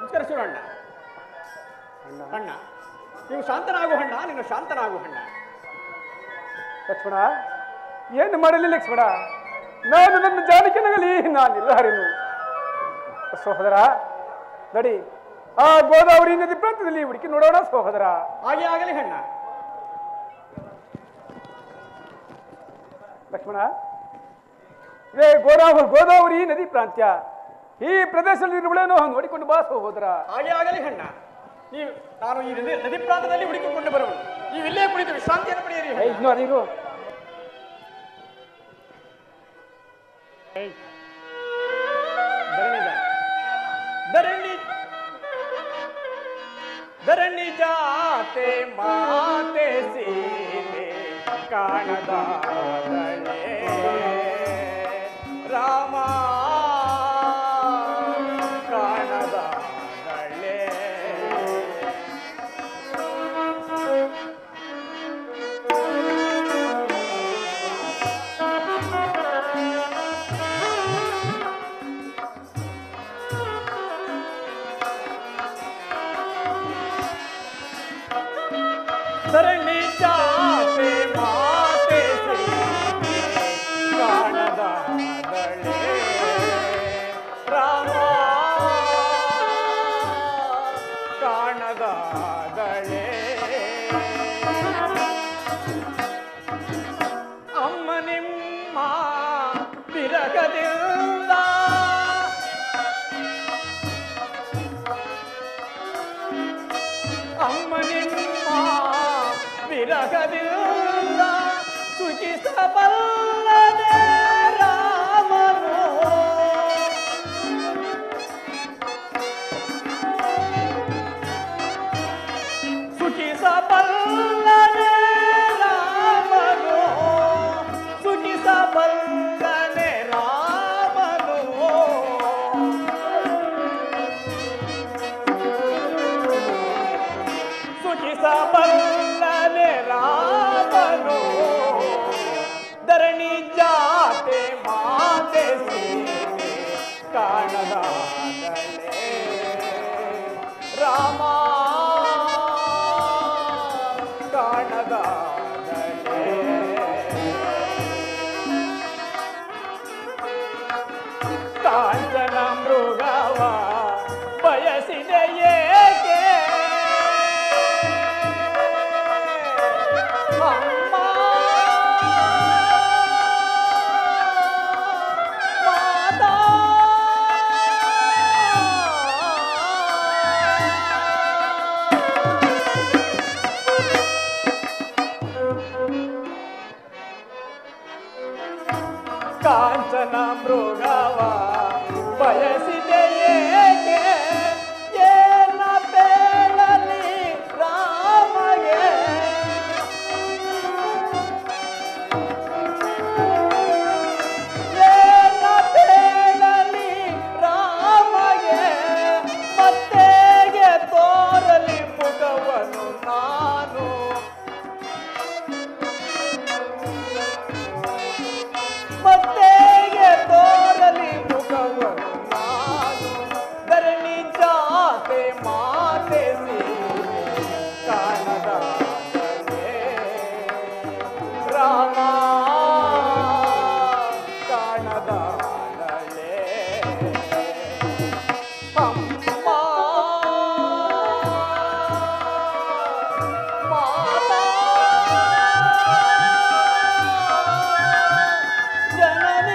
ನಮಸ್ಕರಿಸು ಅಣ್ಣ ಅಣ್ಣ ನೀವು ಶಾಂತನಾಗು ಅಣ್ಣ ನೀನು ಶಾಂತನಾಗು ಅಣ್ಣ ಲಕ್ಷ್ಮಣ ಏನು ಮಾಡಲಿ ಲಕ್ಷ್ಮಣ ನಾನು ನನ್ನ ಜಾನಕಿನಗಲಿ ನಾನಿಲ್ಲ ಹರಿನು ಸಹೋದರ ನಡಿ ಆ ಗೋದಾವರಿ ನದಿ ಪ್ರಾಂತದಲ್ಲಿ ಹುಡುಕಿ ನೋಡೋಣ ಸಹೋದರ ಹಾಗೆ ಆಗಲಿ ಅಣ್ಣ ಲಕ್ಷ್ಮಣ ಇದೇ ಗೋದಾವರಿ ಗೋದಾವರಿ ನದಿ ಪ್ರಾಂತ್ಯ ಈ ಪ್ರದೇಶದಲ್ಲಿ ಇರುವಳೇನೋ ನೋಡಿಕೊಂಡು ಬಾ ಸಹೋದರ ಹಾಗೆ ಆಗಲಿ ಅಣ್ಣ ನೀವು ನಾನು ಈ ನದಿ ನದಿ ಪ್ರಾಂತದಲ್ಲಿ ಹುಡುಕಿಕೊಂಡು ಬರುವುದು ನೀವು ಇಲ್ಲೇ ಕುಳಿತು ವಿಶ್ರಾಂತಿಯನ್ನು ಪಡೆಯಿರಿ ಏ, ಅಣ್ಣ. ಇನ್ನು ಅದಿರು ಧರಣಿ ಜಾ- ಧರಣಿ ಧರಣಿ ಜಾತೆ ಮಾತೆ ಸೀತೆ ಕಾಣದಾದಳೆ ರಾಮ ಕಾಣದಾದಳೆ ಧರಣಿ ಜಾತೆ ಮಾತೆ ಸೀತೆ ಕಾಣದಾದಳೆ ರಾಮ ಕಾಣದಾದಳೆ ಅಮ್ಮ ನಿಮ್ಮ ಬಿರಗದಿಂದ ಅಮ್ಮ ನಿಮ್ಮ ವಿರಗದಿಂದ ಸುಖಿಸಬಲ್ಲದೆ ರಾಮನು ಸುಖಿಸಬಲ್ಲದೆ ರಾಮನು ಸುಖಿಸಬಲ್ಲನೆ ರಾಮನು ಸುಖಿಸಬಲ್ಲನೆ ರಾಮನು ಧರಣಿ ಜಾತೆ ಮಾತೆ ಸೀತೆ ಕಾಣದಾದಳೆ ರಾಮ ಕಾಣದಾದಳೆ ಕಾಂಚನ ಮೃಗವ ಬಯಸಿದೆ ಏಕೆ ಅಮ್ಮ ಮಾತಾ ಕಾಂಚನ ಮೃಗವ ಬಯಸಿದೆ ಏಕೆ ಏನ ಬೇಡಲಿ ರಾಮಗೆ ಏನ ಬೇಡಲಿ ರಾಮಗೆ ಮತ್ತೆಗೆ ತೋರಲಿ ಮುಖವನ್ನು ನಾನು ಮತ್ತೆಗೆ ತೋರಲಿ ಮುಖವನ್ನು ನಾನು ಧರಣಿ ಜಾತೆ ಮಾತೆ ಸೀತೆ ಕಾಣದಾಗಲೇ ರಾಮ ಕಾಣದಾಗಲೇ ಅಮ್ಮ ಮಾತಾ ಜನನಿ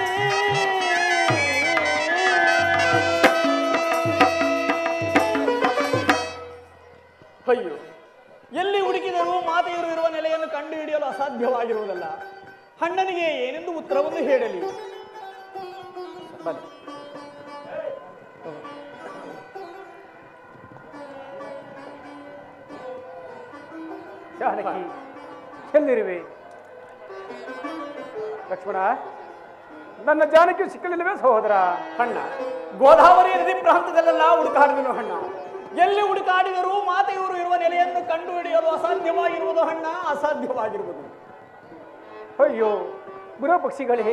ಅಯ್ಯೋ ಎಲ್ಲಿ ಹುಡುಕಿದರೂ ಮಾತೆಯರು ಇರುವ ನೆಲೆಯನ್ನು ಕಂಡುಹಿಡಿಯಲು ಅಸಾಧ್ಯವಾಗಿರುವುದಲ್ಲ ಅಣ್ಣನಿಗೆ ಏನೆಂದು ಉತ್ತರವನ್ನು ಹೇಳಲಿ ಬನ್ನಿ ಜಾನಕಿ ಎಲ್ಲಿರುವೆ ಲಕ್ಷ್ಮಣ ನನ್ನ ಜಾನಕಿ ಸಿಕ್ಕಲಿಲ್ಲವೇ ಸಹೋದರ ಅಣ್ಣ ಗೋದಾವರಿ ನದಿ ಪ್ರಾಂತದಲ್ಲೆಲ್ಲ ಹುಡುಕಾಡಿದನು ಅಣ್ಣ ಎಲ್ಲಿ ಹುಡುಕಾಡಿದರೂ ಮಾತೆಯವರು ಇರುವ ನೆಲೆಯನ್ನು ಕಂಡುಹಿಡಿಯಲು ಅಸಾಧ್ಯವಾಗಿರುವುದು ಅಣ್ಣ ಅಸಾಧ್ಯವಾಗಿರುವುದು ಅಯ್ಯೋ ಬುರೋ ಪಕ್ಷಿಗಳೇ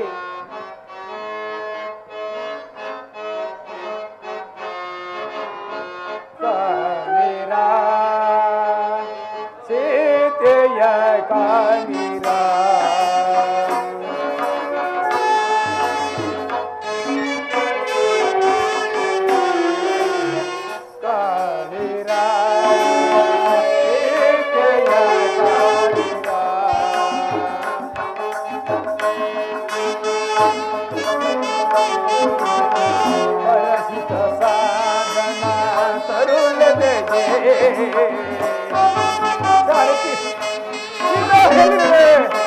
ಜಾನಕಿ ಸೀತಾ ಎಲ್ಲಿರುವೆ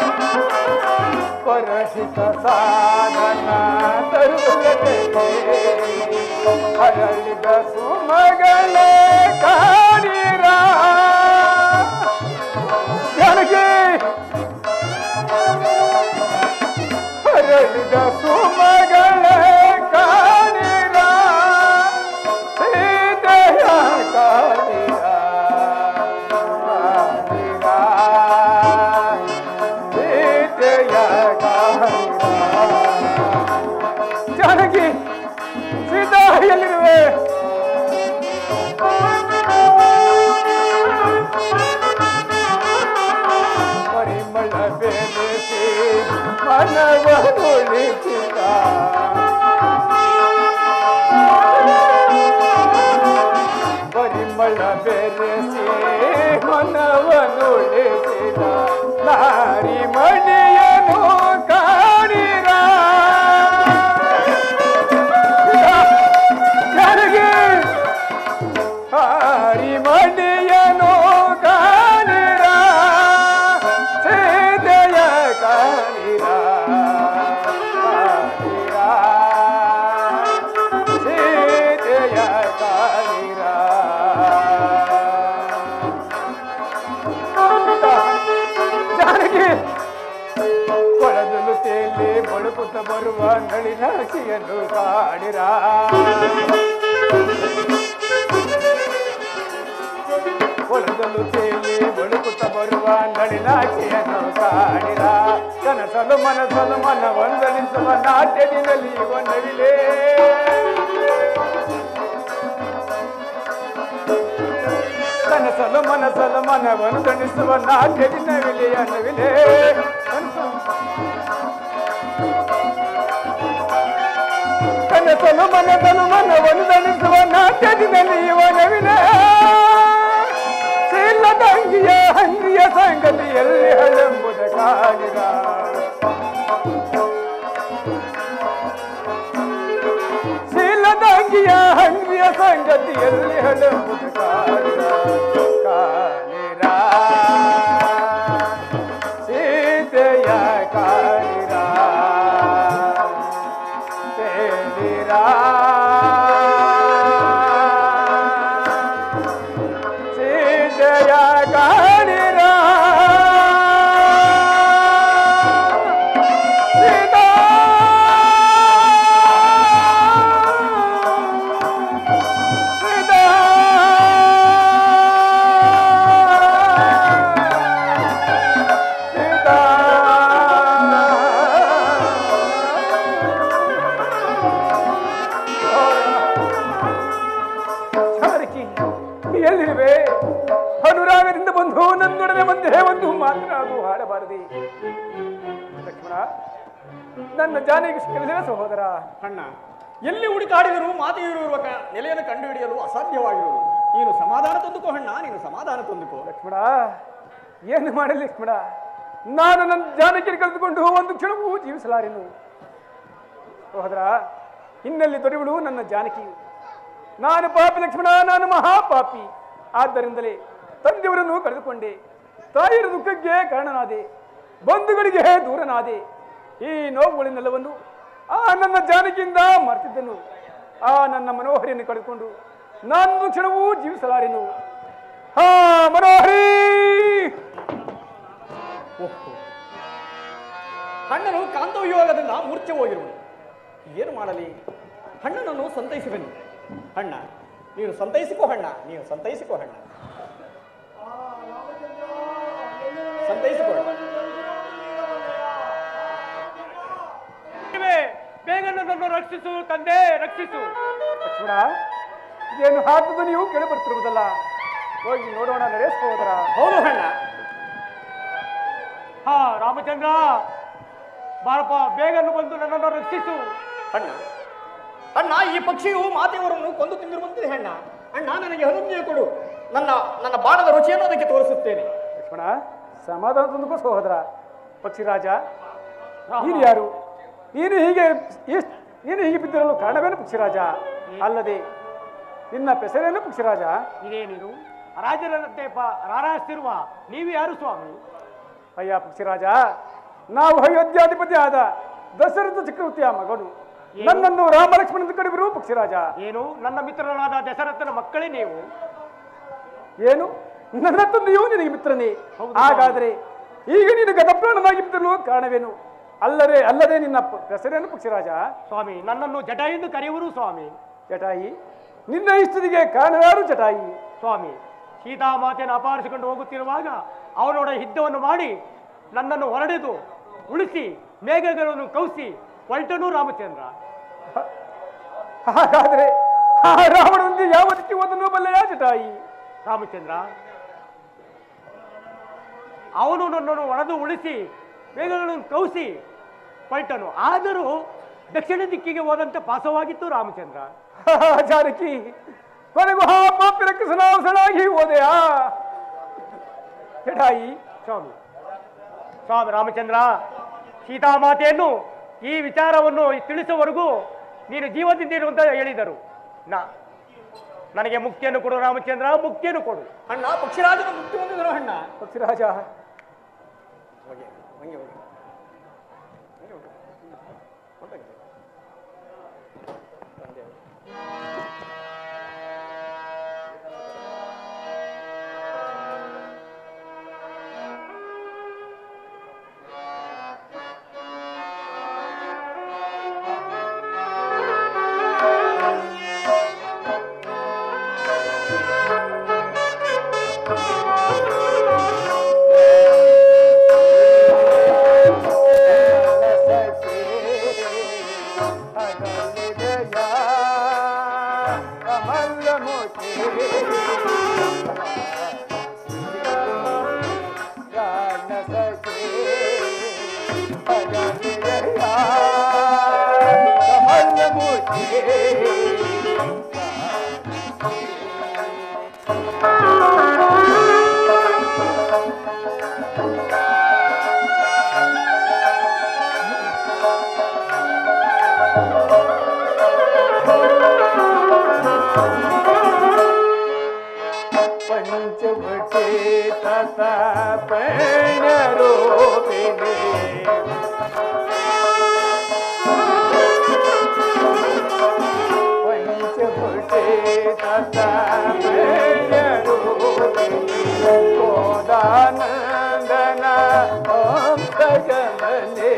ಪರಶಿತ ಸಾಧನ ತರುವುದಕ್ಕೆ ಅರಳಿದ ಸುಮಗಳೇ ಕಾಣಿರ ಜಾನಕಿ ಅರಳಿದ ಸುಮಗಳೇ ಕಾಣಿರ ಸೀತೆಯ ಕಾಣಿರ ಸೀತೆಯ ಕಾಣಿರ ಜಾನಕಿ ಸೀತಾ ಎಲ್ಲಿರುವೆ ಪರಿಮಳ ಬೆರೆಸಿ ಮನವನುಳಿಸಿದ ಪರಿಮಳ ಬೆರೆಸಿ ಮನವನುಳಿಸಿದ ನಾರಿ ಮಣಿಯನು ಕಾಣಿರ ಯಾರಿಗೆ ಹಾರಿ ಮಣಿಯನು ಕಾಣಿರ ಸೀತೆಯ ಕಾಣಿರ ಕಾಣಿರ ಸೀತೆಯ ಕಾಣಿರ ಜಾನಕಿ ಕೊಳದಲು ತೇಲಿ ಬಳುಕುತ್ತ ಬರುವ ನಳಿನಾಕ್ಷಿಯನ್ನು ಕಾಣಿರ ಕೊಳದಲು ತೇಲಿ ಬಳುಕುತ್ತ ಬರುವ ನಳಿನಾಕ್ಷಿಯನ್ನು ಕಾಣಿರ ಕನಸಲು ಮನಸಲು ಮನ ವಂದನಿಸುವ ನಾಟ್ಯದಿನಲ್ಲಿ ಒಂದವಿಲೆ ಕನಸಲು ಮನಸಲು ಮನವನ್ನು ದಣಿಸುವ ನಾಟ್ಯದಿನವಿಲೆ ಅನ್ನವಿಲೆ ಕನಸಲು ಮನಸಲು ಮನವನ್ನು ದಣಿಸುವ ನಾಟ್ಯದಿನಲ್ಲಿ ಇವನವಿಲೆ ಶೀಲದಂಗಿಯ ಹಂಗಿಯ ಸಂಗತಿಯಲ್ಲಿ ಹಳೆಂಬುದ ಕಾಣಿರ ಶೀಲದಂಗಿಯ ಹಂಗಿಯ ಸಂಗತಿಯಲ್ಲಿ ಹಳೆಂಬುದ ಕಾಣಿರ ಕಾಣಿರ ಸೀತೆಯ ಕಾಣಿರ ತೇಲಿರ ಸೀತೆಯ ಕಾಣಿರ ಸೀತಾ ಸೀತಾ ಸೀತಾ ಜಾನಕಿ ಎಲ್ಲಿರುವೆ ಅನುರಾಗದಿಂದ ಬಂದು ನನ್ನೊಡನೆ ಒಂದೇ ಒಂದು ಮಾತನಾಡು ಹಾಡಬಾರದೆ ಲಕ್ಷ್ಮಣ ನನ್ನ ಜಾನಕಿ ಸಿಗಲಿಲ್ಲ ಸಹೋದರ ಅಣ್ಣ ಎಲ್ಲಿ ಹುಡುಕಾಡಿದರೂ ಮಾತೆಯರು ಇರುವ ಕ- ನೆಲೆಯನ್ನು ಕಂಡುಹಿಡಿಯಲು ಅಸಾಧ್ಯವಾಗಿರುವುದು ನೀನು ಸಮಾಧಾನ ತಂದುಕೋ ಅಣ್ಣ ನೀನು ಸಮಾಧಾನ ತಂದುಕೋ ಲಕ್ಷ್ಮಣ ಏನು ಮಾಡಲಿ ಲಕ್ಷ್ಮಣ ನಾನು ನನ್ನ ಜಾನಕಿಯನ್ನು ಕಳೆದುಕೊಂಡು ಒಂದು ಕ್ಷಣವೂ ಜೀವಿಸಲಾರೆನು ಸಹೋದರ ಇನ್ನಲ್ಲಿ ದೊರೆಯುವಳು ನನ್ನ ಜಾನಕಿಯು ನಾನು ಪಾಪಿ ಲಕ್ಷ್ಮಣ ನಾನು ಮಹಾಪಾಪಿ ಆದ್ದರಿಂದಲೇ ತಂದೆಯವರನ್ನು ಕಳೆದುಕೊಂಡೆ ತಾಯಿಯ ದುಃಖಕ್ಕೆ ಕಾರಣನಾದೆ ಬಂಧುಗಳಿಗೆ ದೂರನಾದೆ ಈ ನೋವುಗಳನ್ನೆಲ್ಲವನ್ನು ಆ ನನ್ನ ಜಾನಕಿಯಿಂದ ಮರ್ತಿದ್ದನು ಆ ನನ್ನ ಮನೋಹರಿಯನ್ನು ಕಳೆದುಕೊಂಡು ನಾನು ಕ್ಷಣವೂ ಜೀವಿಸಲಾರೆನು ಹಾ ಮನೋಹರಿ ಓಹೋ ಅಣ್ಣನು ಕಾಂತವ್ಯೋಗದಿಂದ ಮೂರ್ಛೆ ಹೋಗಿರುವನು ಏನು ಮಾಡಲಿ ಅಣ್ಣನನ್ನು ಸಂತೈಸುವೆನು ಅಣ್ಣ ನೀನು ಸಂತೈಸಿಕೋ ಅಣ್ಣ ನೀನು ಸಂತೈಸಿಕೋ ಅಣ್ಣ ಸಂತೈಸಿಕೋ ಅಣ್ಣ ಬೇಗ ನನ್ನನ್ನು ರಕ್ಷಿಸು ತಂದೆ ರಕ್ಷಿಸು ಲಕ್ಷ್ಮಣ ಏನು ಹಾಕುದು ನೀವು ಕೇಳಿ ಬರ್ತಿರುವುದಲ್ಲ ಹೋಗಿ ನೋಡೋಣ ನರೇಶ್ ಸಹೋದರ ಹೌದು ಅಣ್ಣ ಹಾ ರಾಮಚಂದ್ರ ಬಾರಪ್ಪ ಬೇಗನ್ನು ಬಂದು ನನ್ನನ್ನು ರಕ್ಷಿಸು ಅಣ್ಣ ಅಣ್ಣ ಈ ಪಕ್ಷಿಯು ಮಾತೆಯವರನ್ನು ಕೊಂದು ತಿಂದಿರುವಂತಿದೆ ಅಣ್ಣ ಅಣ್ಣ ನನಗೆ ಅನುಜ್ಞೆ ಕೊಡು ನನ್ನ ನನ್ನ ಬಾಣದ ರುಚಿಯನ್ನು ಅದಕ್ಕೆ ತೋರಿಸುತ್ತೇನೆ ಲಕ್ಷ್ಮಣ ಸಮಾಧಾನ ತಂದುಕೋ ಸಹೋದರ ಪಕ್ಷಿರಾಜ ನೀನು ಯಾರು ನೀನು ಹೀಗೆ ಈ- ನೀನು ಹೀಗೆ ಬಿದ್ದಿರಲು ಕಾರಣವೇನು ಪಕ್ಷಿರಾಜ ಅಲ್ಲದೆ ನಿನ್ನ ಹೆಸರೇನು ಪಕ್ಷಿರಾಜ ಇದೇನಿದು ರಾಜರಂತೆ ಪ ರಾರಾಯಿಸ್ತಿರುವ ನೀವು ಯಾರು ಸ್ವಾಮಿ ಅಯ್ಯ ಪಕ್ಷಿರಾಜ ನಾವು ಅಯೋಧ್ಯಾಧಿಪತಿ ಆದ ದಶರಥ ಚಕ್ರವರ್ತಿಯ ಮಗನು ಏನು? ನನ್ನನ್ನು ರಾಮ ಲಕ್ಷ್ಮಣದ ಕಡಿಬರು ಪಕ್ಷಿರಾಜ ಏನು ನನ್ನ ಮಿತ್ರನಾದ ದಶರಥನ ಮಕ್ಕಳೇ ನೀವು ಏನು ನನ್ನ ತಂದೆಯೂ ನಿನಗೆ ಮಿತ್ರನೇ ಹೌದು. ಹಾಗಾದ್ರೆ ಈಗ ನೀನು ಗತಪ್ರಾಣನಾಗಿ ಬಿದ್ದಲು ಕಾರಣವೇನು ಅಲ್ಲದೆ ಅಲ್ಲದೆ ನಿನ್ನ ಪ- ಹೆಸರೇನು ಪಕ್ಷಿರಾಜ ಸ್ವಾಮಿ ನನ್ನನ್ನು ಜಟ ಎಂದು ಕರೆಯುವರು ಸ್ವಾಮಿ ಜಟಾಯಿ ನಿನ್ನ ಇಷ್ಟದಿಗೆ ಕಾರಣವಾರು ಜಟಾಯಿ ಸ್ವಾಮಿ ಸೀತಾಮಾತೆಯನ್ನು ಅಪಹರಿಸಿಕೊಂಡು ಹೋಗುತ್ತಿರುವಾಗ ಅವನೊಡ ಯುದ್ಧವನ್ನು ಮಾಡಿ ನನ್ನನ್ನು ಹೊರಡೆದು ಉಳಿಸಿ ಮೇಘಗಳನ್ನು ಕೌಸಿ ಹೊರಟನು ರಾಮಚಂದ್ರ ಹಾಗಾದ್ರೆ ಆ ರಾವಣನಿಗೆ ಯಾವ ದಿಕ್ಕಿ ಹೋದನು ಬಲ್ಲೆಯ ಜಟಾಯಿ ರಾಮಚಂದ್ರ ಅವನು ನನ್ನನ್ನು ಒಡೆದು ಉಳಿಸಿ ಮೇಘಗಳನ್ನು ಕೌಸಿ ಹೊರಟನು ಆದರೂ ದಕ್ಷಿಣ ದಿಕ್ಕಿಗೆ ಹೋದಂತೆ ಪಾಸವಾಗಿತ್ತು ರಾಮಚಂದ್ರ ಜಾನಕಿ ಕೊನೆಗೂ ಹಾ ಪಾಪಿರ ಕೃಷ್ಣಾವಸಳಾಗಿ ಹೋದೆಯಾ ಜಟಾಯಿ ಸ್ವಾಮಿ ಸ್ವಾಮಿ ರಾಮಚಂದ್ರ ಸೀತಾಮಾತೆಯನ್ನು ಈ ವಿಚಾರವನ್ನು ತಿಳಿಸುವವರೆಗೂ ನೀನು ಜೀವದಿಂದಿರು ಅಂತ ಹೇಳಿದರು ನಾ ನನಗೆ ಮುಕ್ತಿಯನ್ನು ಕೊಡು ರಾಮಚಂದ್ರ ಮುಕ್ತಿಯನ್ನು ಕೊಡು ಅಣ್ಣ ಪಕ್ಷಿರಾಜನ ಮುಕ್ತಿ ಹೊಂದಿದ್ರು ಅಣ್ಣ ಪಕ್ಷಿರಾಜ ಹೋಗಿ ಹಂಗೆ ಹೋಗಿ ಹಂಗೆ ಹೋಗಿ ಹೊರ್ಟೋಗಿ. ತಂದೆ. ಪಂಚವಟೇ ತತ ಪೈಣ್ಯರೂಪಿಣಿ ಪಂಚವಟೇ ತತ ಪೈಣ್ಯರೂಪಿಣಿ ಕೋದಾನಂದನ ಓಂ ಸಗಮನೆ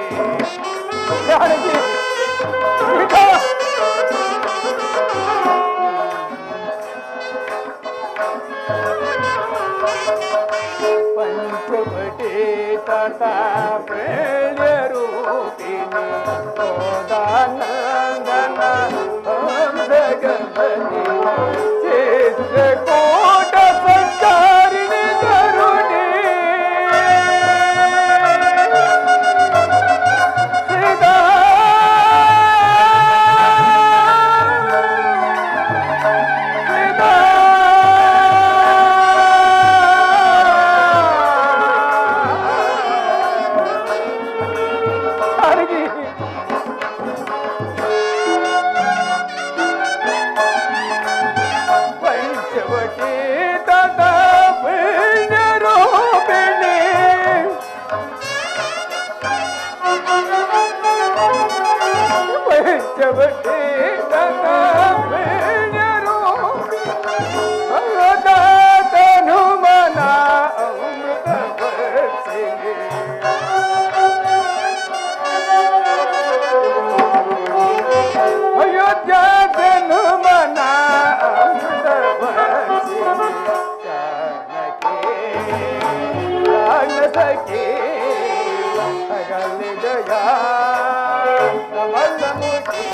ಜಾನಕಿ ಸೀತಾ! ಪಂಚವಟೇ ತತ ಪ್ರೇಳ್ಯರೂಪಿಣಿ ಕೋದಾನಂದನ ಓಂ ಜಗಮನಿ ಚಿತ್ರಕೂಟ ಸಂಚಾರಿಣಿ ಕರುಣಿ ಸೀತಾ ಸೀತಾ ಅರಗಿ ಪಂಚವಟಿ ತದ ಪುಣ್ಯರೂಪಿಣಿ ಪಂಚವಟಿ ತದ ಪುಣ್ಯರೂಪಿಣಿ ಭಗವತನು ಮನ ಅಮೃತ ವರ್ಷಿಣಿ ಅಯೋಧ್ಯ ಜನು ಮನ ಅಮೃತ ವರ್ಷಿಣಿ ಜಾನಕಿ ಜಾನ ಸಖಿ ಅಗಲಿ ಜಯ ಕಮಲ ಮುಖಿ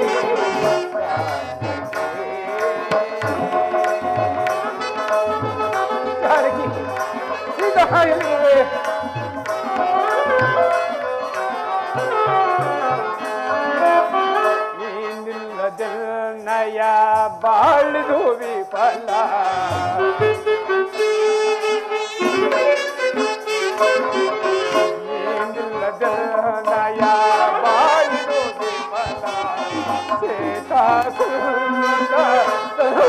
ಜಾನಕಿ ಸೀತಾ ಎಲ್ಲಿರುವೆ ನೀನಿಲ್ಲದನ್ನಯ ಬಾಳಿದು ವಿಫಲ ನೀನಿಲ್ಲದನ್ನಯ ಬಾಳಿದು ವಿಫಲ ಸೀತಾ ಸುಂದರ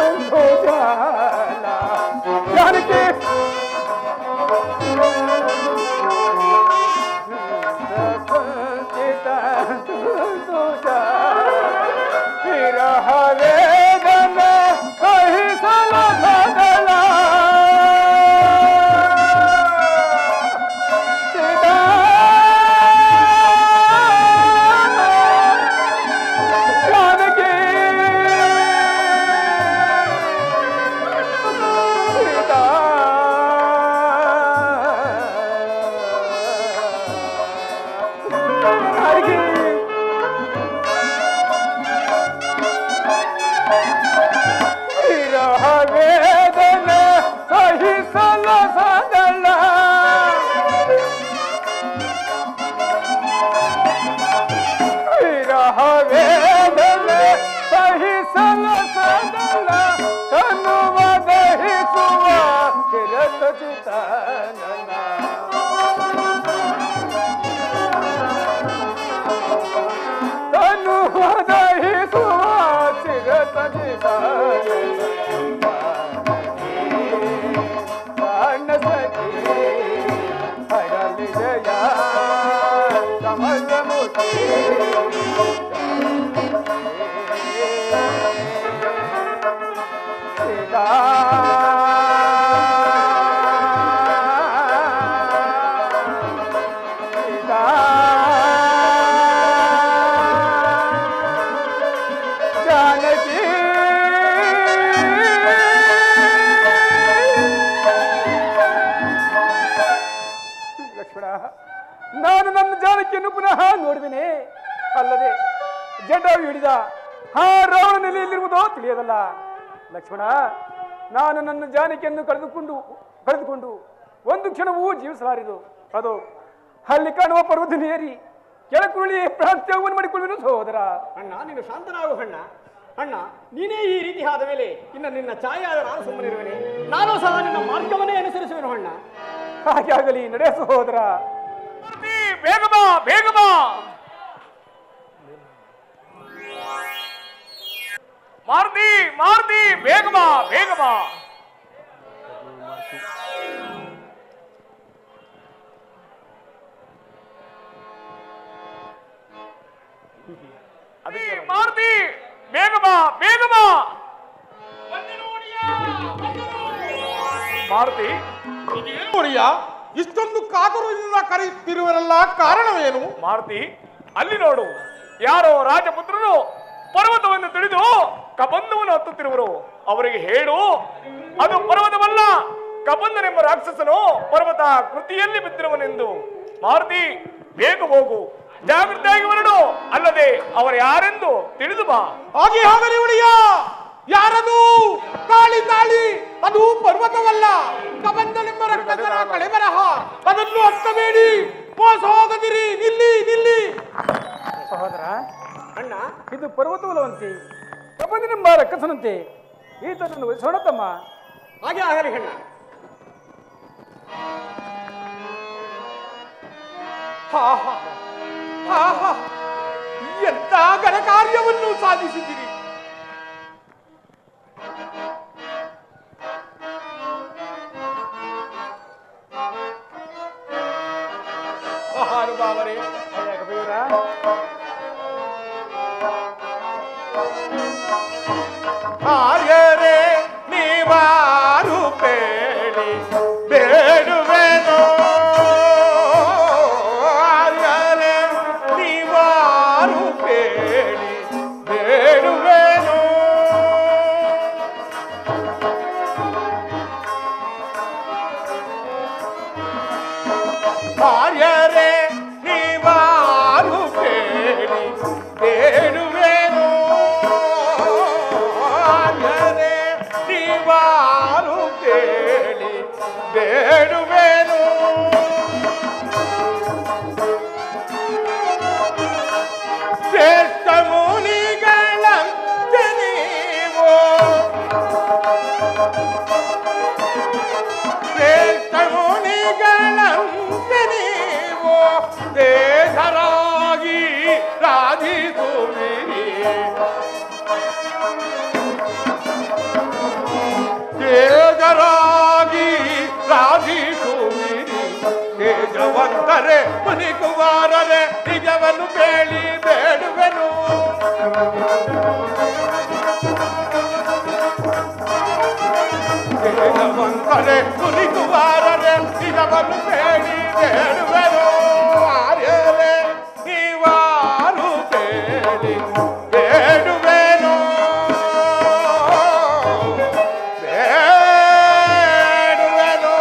ಸಚಿತಾನನ ತನು ದಹಿಸುವ ಚಿರ ಸಣ್ಣ ಸಖಿ ಹರಲಿ ಜಯ ಸಮರಮುಖಿ ಸೀತಾ ಸೀತಾ ಜಾನಕಿ ಲಕ್ಷ್ಮಣ ನಾನು ನನ್ನ ಜಾನಕಿಯನ್ನು ಪುನಃ ನೋಡುವೆನೆ ಅಲ್ಲದೆ ಜಡ್ಡಾವಿ ಹಿಡಿದ ಹಾ ರಾವಣ ನೆಲೆಯಲ್ಲಿರುವುದೋ ತಿಳಿಯದಲ್ಲ ಲಕ್ಷ್ಮಣ ನಾನು ನನ್ನ ಜಾನಕಿಯನ್ನು ಕಳೆದುಕೊಂಡು ಕಳೆದುಕೊಂಡು ಒಂದು ಕ್ಷಣವೂ ಜೀವಿಸಲಾರಿದು ಅದು ಅಲ್ಲಿ ಕಾಣುವ ಪರ್ವತನೇರಿ ಕೆಳಕುರುಳಿ ಪ್ರಾಂತ್ಯವನ್ನು ಮಾಡಿಕೊಳ್ಳುವೆನು ಸಹೋದರ ಅಣ್ಣ ನೀನು ಶಾಂತನಾಗು ಅಣ್ಣ ಅಣ್ಣ ನೀನೇ ಈ ರೀತಿ ಆದ ಮೇಲೆ ಇನ್ನು ನಿನ್ನ ಛಾಯೆ ಆದ ನಾನು ಸುಮ್ಮನಿರುವೆನೆ ನಾನು ಸಹ ನಿನ್ನ ಮಾರ್ಗವನ್ನೇ ಅನುಸರಿಸುವೆನು ಅಣ್ಣ ಹಾಗೆ ಆಗಲಿ ನಡೆ ಸಹೋದರ ಬೇಗ ಬಾ ಬೇಗ ಬಾ ಮಾರುತಿ ಮಾರುತಿ ಬೇಗ ಬಾ ಬೇಗ ಬಾ ಅದಕ್ಕೆ ಮಾರುತಿ ಬೇಗ ಬಾ ಬೇಗ ಬಾ ಮಾರುತಿ ನೋಡಿಯ ಇಷ್ಟೊಂದು ಕಾತುರದಿಂದ ಕರೆಯುತ್ತಿರುವರಲ್ಲ ಕಾರಣವೇನು ಮಾರುತಿ ಅಲ್ಲಿ ನೋಡು ಯಾರೋ ರಾಜಪುತ್ರರು ಪರ್ವತವನ್ನು ತಿಳಿದು ಕಬಂಧವನ್ನು ಹತ್ತುತ್ತಿರುವರು ಅವರಿಗೆ ಹೇಳು ಅದು ಪರ್ವತವಲ್ಲ ಕಬಂಧನೆಂಬ ರಾಕ್ಷಸನು ಪರ್ವತ ಕೃತಿಯಲ್ಲಿ ಬಿದ್ದಿರುವನೆಂದು ಮಾರುತಿ ಬೇಗ ಹೋಗು ಜಾಗೃತಿಯಾಗಿ ಹೊರಡು ಅಲ್ಲದೆ ಅವರು ಯಾರೆಂದು ತಿಳಿದು ಬಾ ಹಾಗೆ ಆಗಲಿ ಒಡೆಯ ಯಾರದು ತಾಳಿ ತಾಳಿ ಅದು ಪರ್ವತವಲ್ಲ ಕಬಂಧನೆಂಬ ರಕ್ತದ ಕಳೆಬರಹ ಅದನ್ನು ಹತ್ತಬೇಡಿ ಮೋಸ ಹೋಗದಿರಿ ನಿಲ್ಲಿ ನಿಲ್ಲಿ ಸಹೋದರ ಅಣ್ಣ ಇದು ಪರ್ವತವಲವಂತೆ ಕಪದಿನೆಂಬ ರಕ್ಕಸನಂತೆ ಈತನನ್ನು ವಹಿಸೋಣ ತಮ್ಮ ಹಾಗೆ ಆಗಲಿ ಅಣ್ಣ ಹಾ ಹಾ ಹಾ ಹಾ ಎಂತ ಘನ ಕಾರ್ಯವನ್ನು ಸಾಧಿಸಿದಿರಿ ಮಹಾನುಭಾವರೇ ಆರ್ಯರೇ ನೀವಾರು ಬೇಡಿ ಬೇಡುವೆನು ಆರ್ಯರೇ ನೀವಾರು ಬೇಡಿ ಬೇಡುವೆನು ಆರ್ಯರೇ ನೀವಾರು ಬೇಡಿ ಬೇಡುವೆನು ಆರ್ಯರೇ ನೀವಾರು ಬೇಡಿ ಬೇಡುವೆನು ಶ್ರೇಷ್ಠ ಮುನಿಗಳಂತೆ ನೀವು ಶ್ರೇಷ್ಠ ಮುನಿಗಳಂತೆ ನೀವು ದೇಹರಾಗಿ ರಾಧಿಸುವಿರಿ ತೇಜರಾಗಿ ರಾಧಿಸುವಿರಿ ತೇಜವಂತರೆ ಮುನಿಕುಮಾರರೆ ನಿಜವನ್ನು ಬೇಳಿ ಬೇಡುವೆನು ತೇಜವಂತರೆ ಮುನಿಕುಮಾರರೆ ನಿಜವನ್ನು ಬೇಡಿ ಬೇಡುವೆನು ಆರ್ಯರೇ ನೀವಾರು ಬೇಡಿ ಬೇಡುವೆನು ಬೇಡುವೆನು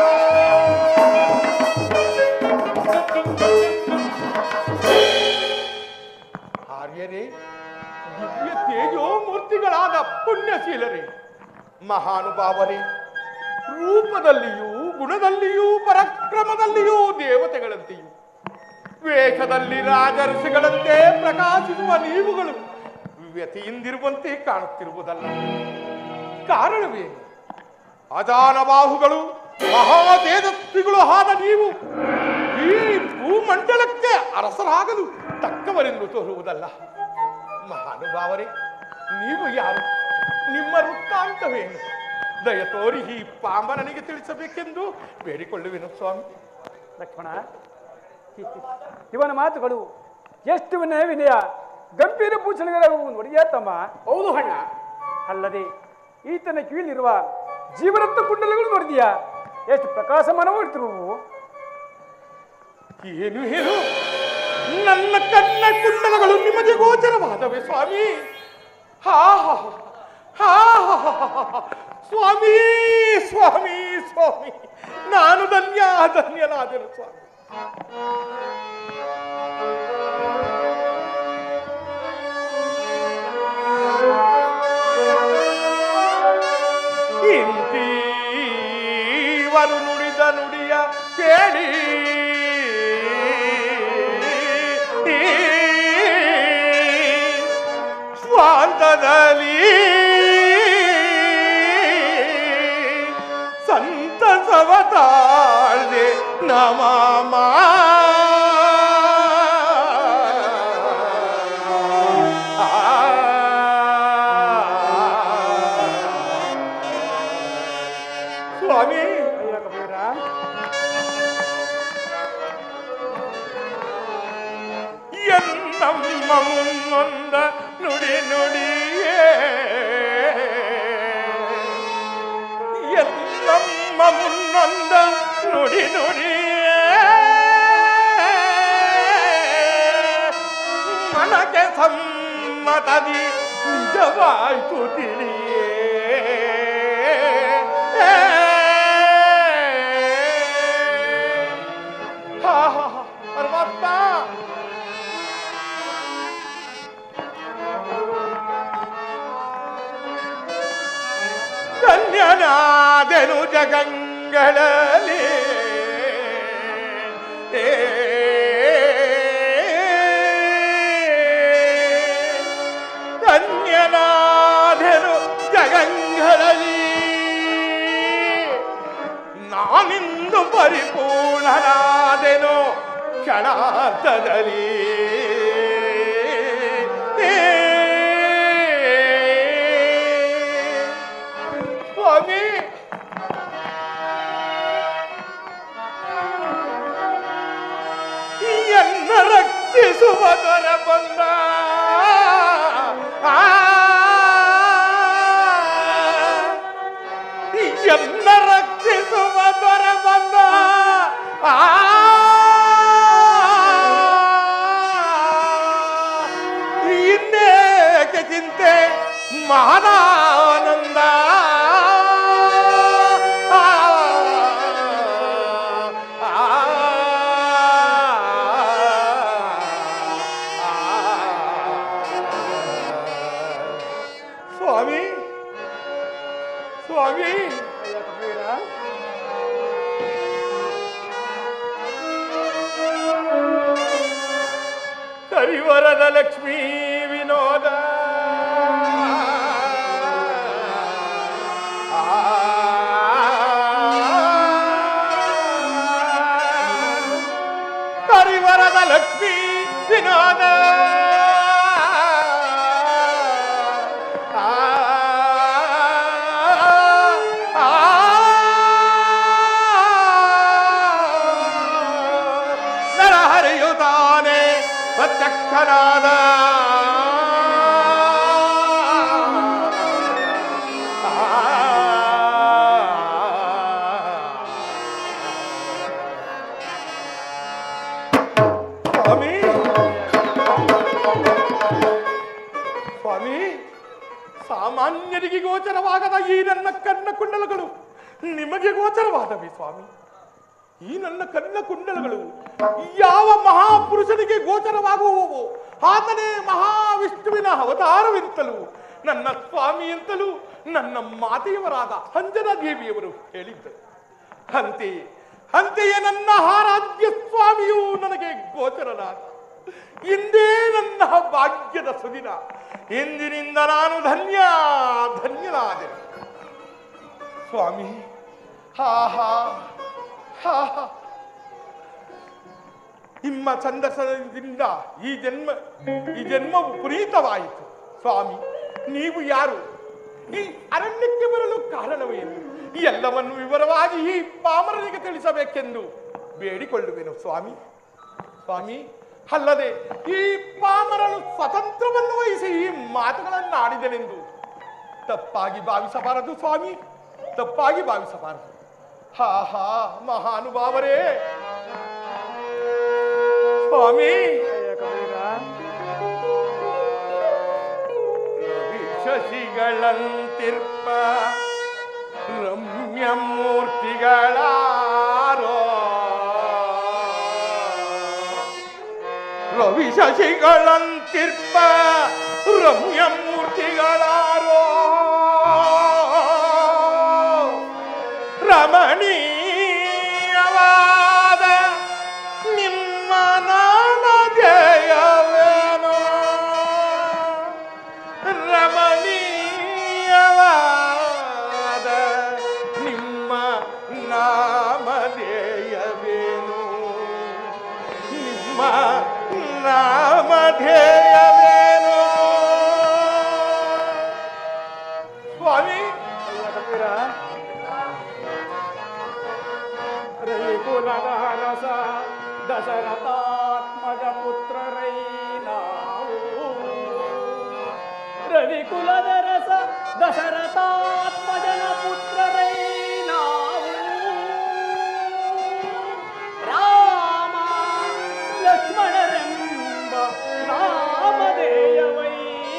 ಆರ್ಯರೇ ದಿವ್ಯ ತೇಜೋಮೂರ್ತಿಗಳಾದ ಪುಣ್ಯಶೀಲರೇ ಮಹಾನುಭಾವರೇ ರೂಪದಲ್ಲಿಯೂ ಗುಣದಲ್ಲಿಯೂ ಪರಕ್ರಮದಲ್ಲಿಯೂ ದೇವತೆಗಳಂತೆಯೂ ವೇಷದಲ್ಲಿ ರಾಜರ್ಷಿಗಳಂತೆ ಪ್ರಕಾಶಿಸುವ ನೀವುಗಳು ವ್ಯತಿಯಿಂದಿರುವಂತೆ ಕಾಣುತ್ತಿರುವುದಲ್ಲ ಕಾರಣವೇನು ಅಜಾನಬಾಹುಗಳು ಮಹಾತೇಜಸ್ವಿಗಳು ಆದ ನೀವು ಈ ಭೂಮಂಡಲಕ್ಕೆ ಅರಸರಾಗಲು ತಕ್ಕವರೆಂದು ತೋರುವುದಲ್ಲ ಮಹಾನುಭಾವರೇ ನೀವು ಯಾರು ನಿಮ್ಮ ವೃತ್ತಾಂತವೇನು ದಯ ತೋರಿ ಈ ಪಾಂಬನನಿಗೆ ತಿಳಿಸಬೇಕೆಂದು ಬೇಡಿಕೊಳ್ಳುವೆನು ಸ್ವಾಮಿ ಲಕ್ಷ್ಮಣ ಇವನ ಮಾತುಗಳು ಎಷ್ಟು ವಿನಯ ವಿನಯ ಗಂಭೀರ ಭೂಷಣಗಳಾಗುವು ನೋಡಿಯಾ ತಮ್ಮ ಹೌದು ಅಣ್ಣ ಅಲ್ಲದೆ ಈತನ ಕೀಳಿರುವ ಜೀವರತ್ನ ಕುಂಡಲಗಳು ನೋಡಿದೀಯಾ ಎಷ್ಟು ಪ್ರಕಾಶಮಾನವಾಗಿರ್ತಿರುವು ಏನು ಏನು ನನ್ನ ಕಣ್ಣ ಕುಂಡಲಗಳು ನಿಮಗೆ ಗೋಚರವಾದವೆ ಸ್ವಾಮಿ ಹಾ ಹಾ, ಹಾ, ಹಾ, ಹಾ, ಹಾ. ಸ್ವಾಮಿ ಸ್ವಾಮಿ ಸ್ವಾಮಿ ನಾನು ಧನ್ಯ ಧನ್ಯನಾದೆನು ಸ್ವಾಮಿ ಇಂತೀವರು ನುಡಿದ ನುಡಿಯ ಕೇಳಿ ಸ್ವಾಂತದಲ್ಲಿ ಸಂತಸವ ತಾಳ್ದೆ ನಮಮ ಸ್ವಾಮಿ ಅಯ್ಯ ಕಬೀರ എന്നമ്മ മുന്നൊന്ത നുടി നുടിയേ എന്നമ്മ മുന്നൊന്ത നുടി നുടിയേ ಮನಕ್ಕೆ ಸಮ್ಮತದಿ ನಿಜವಾಯ್ತು ತಿಳಿಯೇ ಹಾ ಹಾ ಹಾ ಪರಮಾತ್ಮ ಧನ್ಯನಾದೆನು ಜಗಂಗಳಲ್ಲಿ ಏ ಧನ್ಯನಾದೆನು ಜಗಂಗಳಲ್ಲಿ ನಾನಿಂದು ಪರಿಪೂರ್ಣನಾದೆನು ಕ್ಷಣಾರ್ಥದಲ್ಲಿ ಸ್ವಾಮಿ ಎನ್ನ ರಕ್ಷಿಸುವ ದೊರ ಬಂದ ಆ, ಎನ್ನ ರಕ್ಷಿಸುವ ದೊರ ಬಂದ ಆ, ಇನ್ನೇಕೆ ಚಿಂತೆ ಮಹಾನಾನಂದ ಆ, ಆ, ಸ್ವಾಮಿ ಸ್ವಾಮಿ ಅಯ್ಯ ಕಬೀರ ಕರಿವರದ ಲಕ್ಷ್ಮೀ ವಿನೋದ ಕರಿವರದ ಲಕ್ಷ್ಮೀ ವಿನೋದ ನರ ಹರಿಯುತ್ತಾನೆ ಪ್ರತ್ಯಕ್ಷನಾದ ಸ್ವಾಮಿ ಸ್ವಾಮಿ ಸಾಮಾನ್ಯರಿಗೆ ಗೋಚರವಾಗದ ಈ ನನ್ನ ಕನ್ನ ಕುಂಡಲಗಳು ನಿಮಗೆ ಗೋಚರವಾದವೆ ಸ್ವಾಮಿ ಈ ನನ್ನ ಕನ್ನ ಕುಂಡಲಗಳು ಯಾವ ಮಹಾಪುರುಷನಿಗೆ ಗೋಚರವಾಗುವವು ಆತನೇ ಮಹಾವಿಷ್ಣುವಿನ ಅವತಾರವೆಂತಲೂ ನನ್ನ ಸ್ವಾಮಿ ಎಂತಲೂ ನನ್ನ ಮಾತೆಯವರಾದ ಅಂಜನಾ ದೇವಿಯವರು ಹೇಳಿದ್ದರು ಅಂತೆಯೇ ಅಂತೆಯೇ ನನ್ನ ಆರಾಧ್ಯ ಸ್ವಾಮಿಯೂ ನನಗೆ ಗೋಚರನಾದ ಇಂದೇ ನನ್ನ ಭಾಗ್ಯದ ಸುದಿನ ಇಂದಿನಿಂದ ನಾನು ಧನ್ಯ ಧನ್ಯನಾದೆ ಸ್ವಾಮಿ ಹಾ ಹಾ ಹಾ ಹಾ ನಿಮ್ಮ ಸಂದರ್ಶನದಿಂದ ಈ ಜನ್ಮ ಈ ಜನ್ಮವು ಪುನೀತವಾಯಿತು ಸ್ವಾಮಿ ನೀವು ಯಾರು ಈ ಅರಣ್ಯಕ್ಕೆ ಬರಲು ಕಾರಣವೇನು ಈ ಎಲ್ಲವನ್ನು ವಿವರವಾಗಿ ಈ ಪಾಮರನಿಗೆ ತಿಳಿಸಬೇಕೆಂದು ಬೇಡಿಕೊಳ್ಳುವೆನು ಸ್ವಾಮಿ ಸ್ವಾಮಿ ಅಲ್ಲದೆ ಈ ಪಾಮರನು ಸ್ವತಂತ್ರವನ್ನು ವಹಿಸಿ ಈ ಮಾತುಗಳನ್ನು ಆಡಿದನೆಂದು ತಪ್ಪಾಗಿ ಭಾವಿಸಬಾರದು ಸ್ವಾಮಿ ತಪ್ಪಾಗಿ ಭಾವಿಸಬಾರದು ಹಾ ಹಾ ಮಹಾನುಭಾವರೇ ಸ್ವಾಮಿ ಶಶಿಗಳಂತಿರ್ಪ ರಮ್ಯ ಮೂರ್ತಿಗಳಾರೋ ರವಿ ಶಶಿಗಳಂತಿರ್ಪ ರಮ್ಯ ಮೂರ್ತಿಗಳಾರೋ ರಮಣೀಯವಾದ ನಿಮ್ಮ ನಾಮ ಜಯವೇನೋ ರಮಣೀಯವಾದ ನಿಮ್ಮ ನಾಮಧೇಯವೇನು ನಿಮ್ಮ ನಾಮಧೇಯವೇನು ಸ್ವಾಮಿ ರವಿಕುಲದ ರಸ ದಶರಥಾತ್ಮಜ ಪುತ್ರರೈ ನಾವು ರವಿಕುಲದ ರಸ ದಶರಥಾತ್ಮಜನ ಪುತ್ರರೈ ನಾವು ರಾಮ ಲಕ್ಷ್ಮಣರೆಂಬ ನಾಮಧೇಯವೈ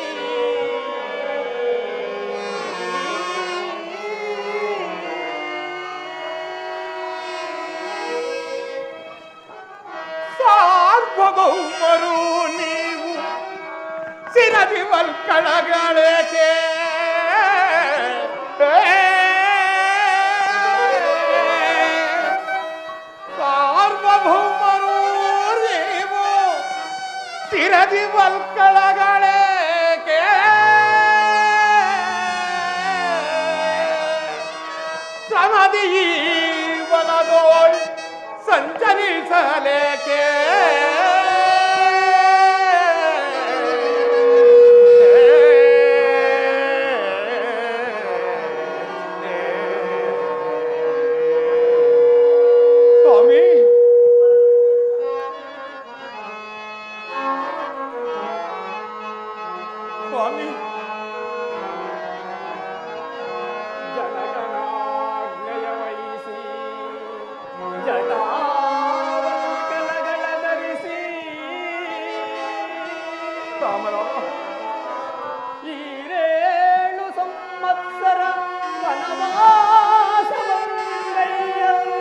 ಸಾರ್ವಭೌಮರು ನೀವು ಸಿರದಿ ವಲ್ಕಳಗಳೇಕೆ ಸಾರ್ವಭೌಮರು ನೀವು ಸಿರದಿ ವಲ್ಕಳಗಳೇಕೆ ಸಮದಿ ವನದೋಳ್ ಸಂಚರಿಸಲೇಕೆ ಸ್ವಾಮಿ ಸ್ವಾಮಿ ಜನಗಣಾಜ್ಞೆಯ ವಹಿಸಿ ಜಟಾವಲ್ಕಲಗಳ ಧರಿಸಿ ರಾಮರಾಮ ಈರೇಳು ಸಂವತ್ಸರ ವನವಾಸವನ್ನಯ್ಯರು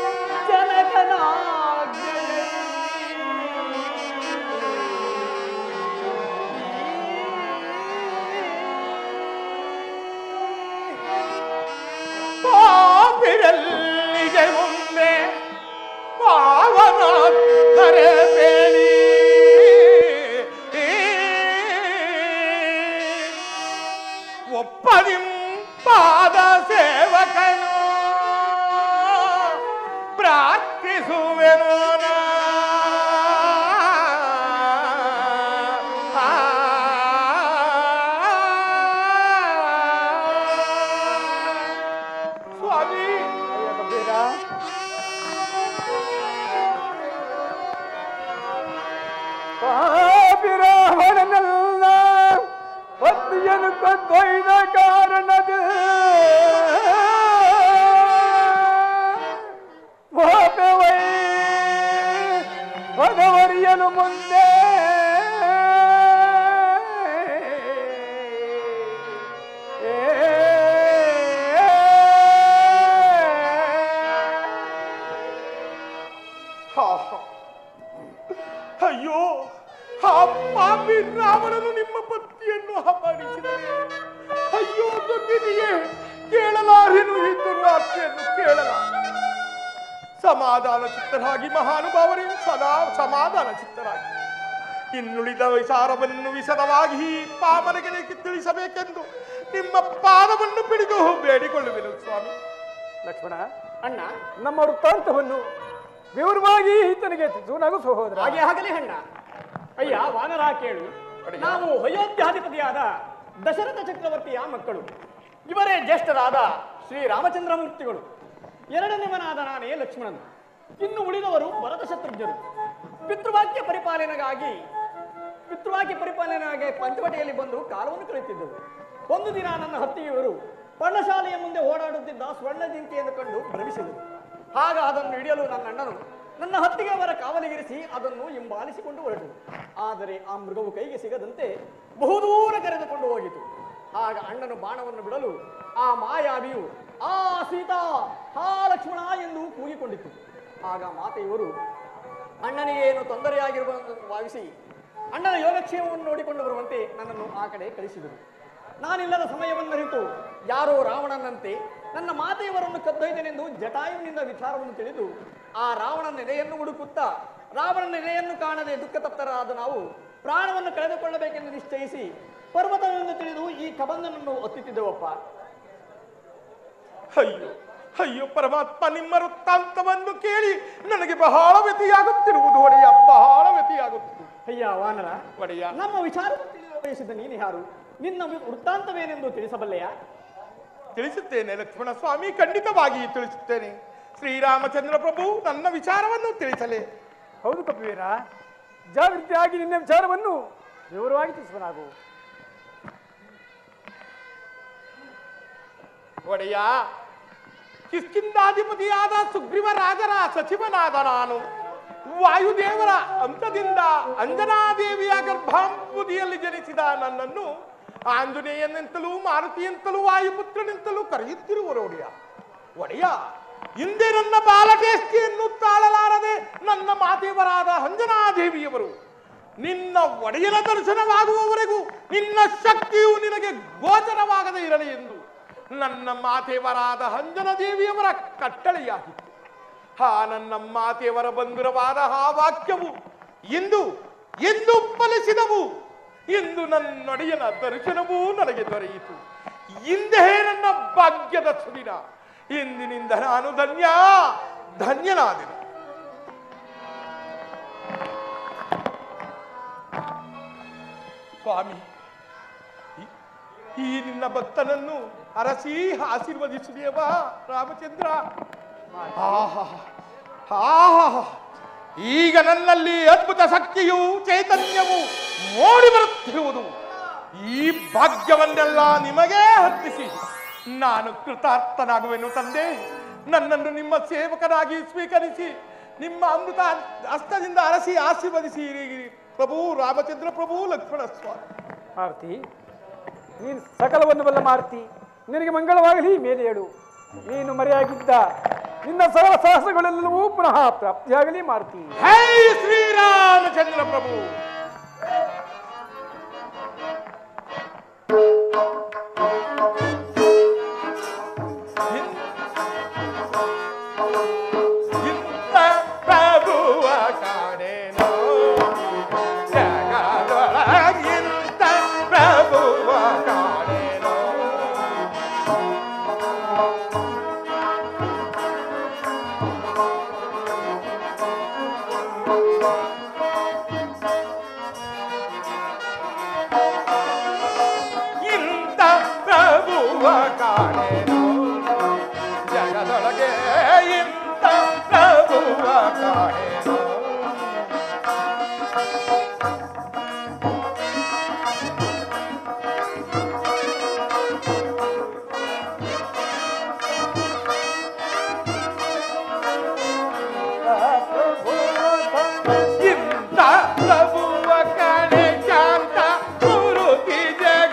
ಜನಕನಾಜ್ಞೆಯ ಪಾಪಿರಲ್ಲಿಗೆ ಮುಂದೆ ಪಾವನಾತ್ಮರೆ ಬೇಡಿ ಒಪ್ಪದಿಂ ಪಾದ ಸೇವಕನು ಪ್ರಾರ್ಥಿಸುವೆನು ನಾ. ಸ್ವಾಮಿ ಪಾಪಿರಾವಣನಲ್ಲ ಪತ್ನಿಯನ್ನು ಕೊಂದೊಯ್ದ ಕಾರಣದ ಪಾಪವೈ ಪದವರಿಯಲು ಮುಂದೆ ಹಾ, ಹಾ. ಅಯ್ಯೋ ಆ ಪಾಪಿ ರಾವಣನು ನಿಮ್ಮ ಪತ್ನಿಯನ್ನು ಅಪಹರಿಸಿದರೆ ಅಯ್ಯೋ ದೊಡ್ಡಿದೆಯೇ ಕೇಳಲಾರೆನು ಈ ದುರ್ವಾರ್ತೆಯನ್ನು ಕೇಳಲ ಸಮಾಧಾನ ಚಿತ್ತರಾಗಿ ಮಹಾನುಭಾವರೇ ಸದಾ ಸಮಾಧಾನ ಚಿತ್ತರಾಗಿ ಇನ್ನುಳಿದ ವಿಚಾರವನ್ನು ವಿಶದವಾಗಿ ಈ ಪಾಮನಿಗೆ ತಿಳಿಸಬೇಕೆಂದು ನಿಮ್ಮ ಪಾದವನ್ನು ಪಿಡಿದು ಬೇಡಿಕೊಳ್ಳುವೆನು ಸ್ವಾಮಿ ಲಕ್ಷ್ಮಣ ಅಣ್ಣ ನಮ್ಮ ವೃತ್ತಾಂತವನ್ನು ವಿವರವಾಗಿ ಈತನಿಗೆ ತಿಳಿಸುವನಾಗು ಸಹೋದರ ಹಾಗೆ ಆಗಲಿ ಅಣ್ಣ ಅಯ್ಯ ವಾನರ ಕೇಳು ನಾವು ಅಯೋಧ್ಯಾಧಿಪತಿಯಾದ ದಶರಥ ಚಕ್ರವರ್ತಿಯ ಮಕ್ಕಳು ಇವರೇ ಜ್ಯೇಷ್ಠರಾದ ಶ್ರೀ ರಾಮಚಂದ್ರಮೂರ್ತಿಗಳು ಎರಡನೇವನಾದ ನಾನೇ ಲಕ್ಷ್ಮಣನು ಇನ್ನು ಉಳಿದವರು ಭರತ ಶತ್ರುಘ್ನರು ಪಿತೃವಾಕ್ಯ ಪರಿಪಾಲನೆಗಾಗಿ ಪಿತೃವಾಕ್ಯ ಪರಿಪಾಲನೆಗಾಗಿ ಪಂಚವಟಿಯಲ್ಲಿ ಬಂದು ಕಾಲವನ್ನು ಕಳೆಯುತ್ತಿದ್ದರು ಒಂದು ದಿನ ನನ್ನ ಹತ್ತಿಗೆಯವರು ಪರ್ಣಶಾಲೆಯ ಮುಂದೆ ಓಡಾಡುತ್ತಿದ್ದ ಸ್ವರ್ಣ ಜಿಂಕೆಯನ್ನು ಕಂಡು ಭ್ರಮಿಸಿದರು ಆಗ ಅದನ್ನು ಹಿಡಿಯಲು ನನ್ನ ಅಣ್ಣನು ನನ್ನ ಹತ್ತಿಗೆಯವರ ಕಾವಲಿಗಿರಿಸಿ ಅದನ್ನು ಹಿಂಬಾಲಿಸಿಕೊಂಡು ಹೊರಟರು ಆದರೆ ಆ ಮೃಗವು ಕೈಗೆ ಸಿಗದಂತೆ ಬಹುದೂರ ಕರೆದುಕೊಂಡು ಹೋಗಿತು ಆಗ ಅಣ್ಣನು ಬಾಣವನ್ನು ಬಿಡಲು ಆ ಮಾಯಾವಿಯು ಆ ಸೀತಾ ಹಾ ಲಕ್ಷ್ಮಣ ಎಂದು ಕೂಗಿಕೊಂಡಿತು ಆಗ ಮಾತೆಯವರು ಅಣ್ಣನಿಗೆ ಏನು ತೊಂದರೆಯಾಗಿರುವುದನ್ನು ಭಾವಿಸಿ ಅಣ್ಣನ ಯೋಗಕ್ಷೇಮವನ್ನು ನೋಡಿಕೊಂಡು ಬರುವಂತೆ ನನ್ನನ್ನು ಆ ಕಡೆ ಕಳಿಸಿದರು ನಾನಿಲ್ಲದ ಸಮಯವನ್ನರಿತು ಯಾರೋ ರಾವಣನಂತೆ ನನ್ನ ಮಾತೆಯವರನ್ನು ಕದ್ದೊಯ್ದನೆಂದು ಜಟಾಯುವಿನಿಂದ ವಿಚಾರವನ್ನು ತಿಳಿದು ಆ ರಾವಣನ ನೆಲೆಯನ್ನು ಹುಡುಕುತ್ತಾ ರಾವಣನ ನೆಲೆಯನ್ನು ಕಾಣದೆ ದುಃಖ ತಪ್ತರಾದ ನಾವು ಪ್ರಾಣವನ್ನು ಕಳೆದುಕೊಳ್ಳಬೇಕೆಂದು ನಿಶ್ಚಯಿಸಿ ಪರ್ವತವೆಂದು ತಿಳಿದು ಈ ಕಬಂಧನನ್ನು ಒತ್ತಿದ್ದೆವಪ್ಪ ಅಯ್ಯೋ ಅಯ್ಯೋ ಪರಮಾತ್ಮ ನಿಮ್ಮ ವೃತ್ತಾಂತವನ್ನು ಕೇಳಿ ನನಗೆ ಬಹಳ ವ್ಯತಿಯಾಗುತ್ತಿರುವುದು ಒಡೆಯ ಬಹಳ ವ್ಯತಿಯಾಗುತ್ತಿರುವುದು ಅಯ್ಯ ವಾನರ ಒಡೆಯ ನಮ್ಮ ವಿಚಾರವನ್ನು ತಿಳಿದು ಬಯಸಿದ ನೀನು ಯಾರು ನಿನ್ನ ವಿ- ವೃತ್ತಾಂತವೇನೆಂದು ತಿಳಿಸಬಲ್ಲೆಯಾ ತಿಳಿಸುತ್ತೇನೆ ಲಕ್ಷ್ಮಣ ಸ್ವಾಮಿ ಖಂಡಿತವಾಗಿ ತಿಳಿಸುತ್ತೇನೆ ಶ್ರೀರಾಮಚಂದ್ರ ಪ್ರಭು ನನ್ನ ವಿಚಾರವನ್ನು ತಿಳಿಸಲೇ ಹೌದು ಕಪಿವೀರ ಜಾಗೃತಿಯಾಗಿ ನಿನ್ನ ವಿಚಾರವನ್ನು ವಿವರವಾಗಿ ತಿಳಿಸುವನಾಗು ಒಡೆಯ ಕಿಷ್ಕಿಂದಾಧಿಪತಿಯಾದ ಸುಗ್ರೀವ ರಾಜರ ಸಚಿವನಾದ ನಾನು ವಾಯುದೇವರ ಅಂತದಿಂದ ಅಂಜನಾದೇವಿಯ ಗರ್ಭಾಂಬುದಿಯಲ್ಲಿ ಜನಿಸಿದ ನನ್ನನ್ನು ಆಂಜನೇಯನೆಂತಲೂ ಮಾರುತಿಯಂತಲೂ ವಾಯುಪುತ್ರನೆಂತಲೂ ಕರೆಯುತ್ತಿರುವರು ಒಡೆಯ ಒಡೆಯ ಹಿಂದೆ ನನ್ನ ಬಾಲಕೇಷ್ಟಿಯನ್ನು ತಾಳಲಾರದೆ ನನ್ನ ಮಾತೆಯವರಾದ ಅಂಜನಾದೇವಿಯವರು ನಿನ್ನ ಒಡೆಯನ ದರ್ಶನವಾಗುವವರೆಗೂ ನಿನ್ನ ಶಕ್ತಿಯು ನಿನಗೆ ಗೋಚರವಾಗದೇ ಇರಲಿ ಎಂದು ನನ್ನ ಮಾತೆಯವರಾದ ಅಂಜನ ದೇವಿಯವರ ಕಟ್ಟಳೆಯಾಗಿತ್ತು ಆ ನನ್ನ ಮಾತೆಯವರ ಬಂಧುರವಾದ ಆ ವಾಕ್ಯವು ಎಂದು ಎಂದು ಫಲಿಸಿದವು ಎಂದು ನನ್ನೊಡೆಯನ ದರ್ಶನವೂ ನನಗೆ ದೊರೆಯಿತು ಹಿಂದೆ ನನ್ನ ಭಾಗ್ಯದ ಸುದಿನ ಇಂದಿನಿಂದ ನಾನು ಧನ್ಯ ಧನ್ಯನಾದೆನು ಸ್ವಾಮಿ ಈ- ಈ ನಿನ್ನ ಭಕ್ತನನ್ನು ಅರಸಿ ಆಶೀರ್ವದಿಸುದೇವಾ ರಾಮಚಂದ್ರ ಆಹಾ ಆಹಾ ಈಗ ನನ್ನಲ್ಲಿ ಅದ್ಭುತ ಶಕ್ತಿಯು ಚೈತನ್ಯವು ಮೂಡಿ ಬರುತ್ತಿರುವುದು ಈ ಭಾಗ್ಯವನ್ನೆಲ್ಲ ನಿಮಗೇ ಹತ್ತಿಸಿ ನಾನು ಕೃತಾರ್ಥನಾಗುವೆನು ತಂದೆ ನನ್ನನ್ನು ನಿಮ್ಮ ಸೇವಕನಾಗಿ ಸ್ವೀಕರಿಸಿ ನಿಮ್ಮ ಅಮೃತ ಹಸ್ತದಿಂದ ಅರಸಿ ಆಶೀರ್ವದಿಸಿ ಪ್ರಭು ರಾಮಚಂದ್ರ ಪ್ರಭು ಲಕ್ಷ್ಮಣ ಸ್ವಾಮಿ ಮಾರುತಿ ನೀನು ಸಕಲವನ್ನು ಬಲ್ಲ ಮಾರುತಿ ನಿನಗೆ ಮಂಗಳವಾಗಲಿ ಮೇಲೆ ಹೇಳು ನೀನು ಮರೆಯಾಗಿದ್ದ ನಿನ್ನ ಸಕಲ ಸಾಹಸಗಳೆಲ್ಲವೂ ಪುನಃ ಪ್ರಾಪ್ತಿಯಾಗಲಿ ಮಾರುತಿ ಹೈ ಶ್ರೀರಾಮಚಂದ್ರ ಪ್ರಭು ಇಂಥ ಪ್ರಭುವ ಕಾಣೆನೋ ಜಗದೊಳಗಿಂತ ಪ್ರಭುವ ಕಾಣೆನೋ ಇಂಥ ಪ್ರಭುವ ಕಾಣೆನೋ ಜಗದೊಳಗೆ ಇಂಥ ಪ್ರಭುವ ಕಾಣೆನೋ ಇಂಥ ಪ್ರಭುವ ಕಾಣೆ ಶಾಂತ ಗುರುತಿ ಜಗ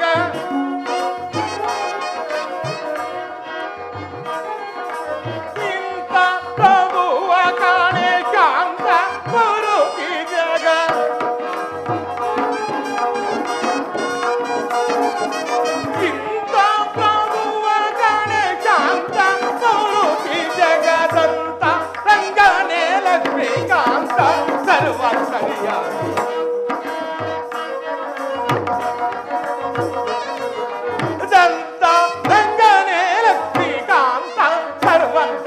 ಇಂಥ ಪ್ರಭುವ ಕಾಣೆ ಶಾಂತ ಗುರುತಿ ಜಗ ಇಂಥ ಪ್ರಭುವ ಕಾಣೆ ಶಾಂತ ಗುರುತಿ ಜಗದಂತ ರಂಗನೆ ಲಕ್ಷ್ಮೀಕಾಂತ ಸರ್ವಸರಿಯಾಗಿ ದಂತ ರಂಗನೆ ಲಕ್ಷ್ಮೀಕಾಂತ ಸರ್ವಂತ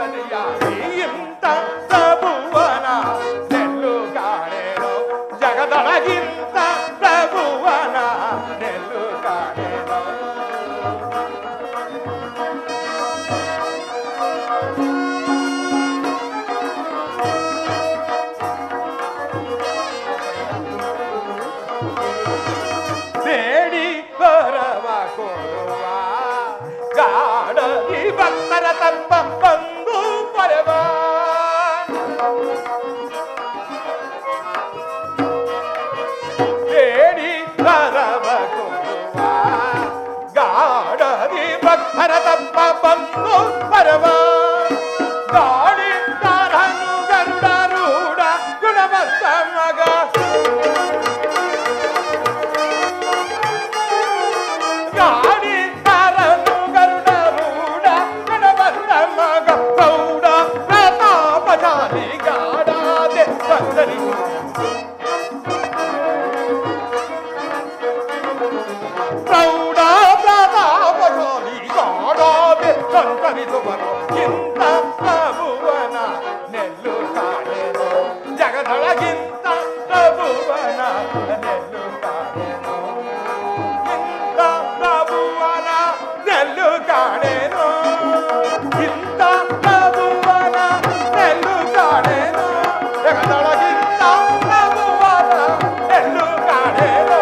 ಕಾಣೆನು ಇಂಥ ಪ್ರಭುವನ ನೆಲ್ಲು ಕಾಣೆನು ಜಗದೊಳಗಿಂತ ಪ್ರಭುವನ ನೆಲ್ಲು ಕಾಣೆನು ಇಂಥ ಪ್ರಭುವನ ನೆಲ್ಲು ಕಾಣೆನು ಇಂಥ ಪ್ರಭುವನ ನೆಲ್ಲು ಕಾಣೆನು ಜಗದೊಳಗಿಂತ ಪ್ರಭುವನ ನೆಲ್ಲು ಕಾಣೆನು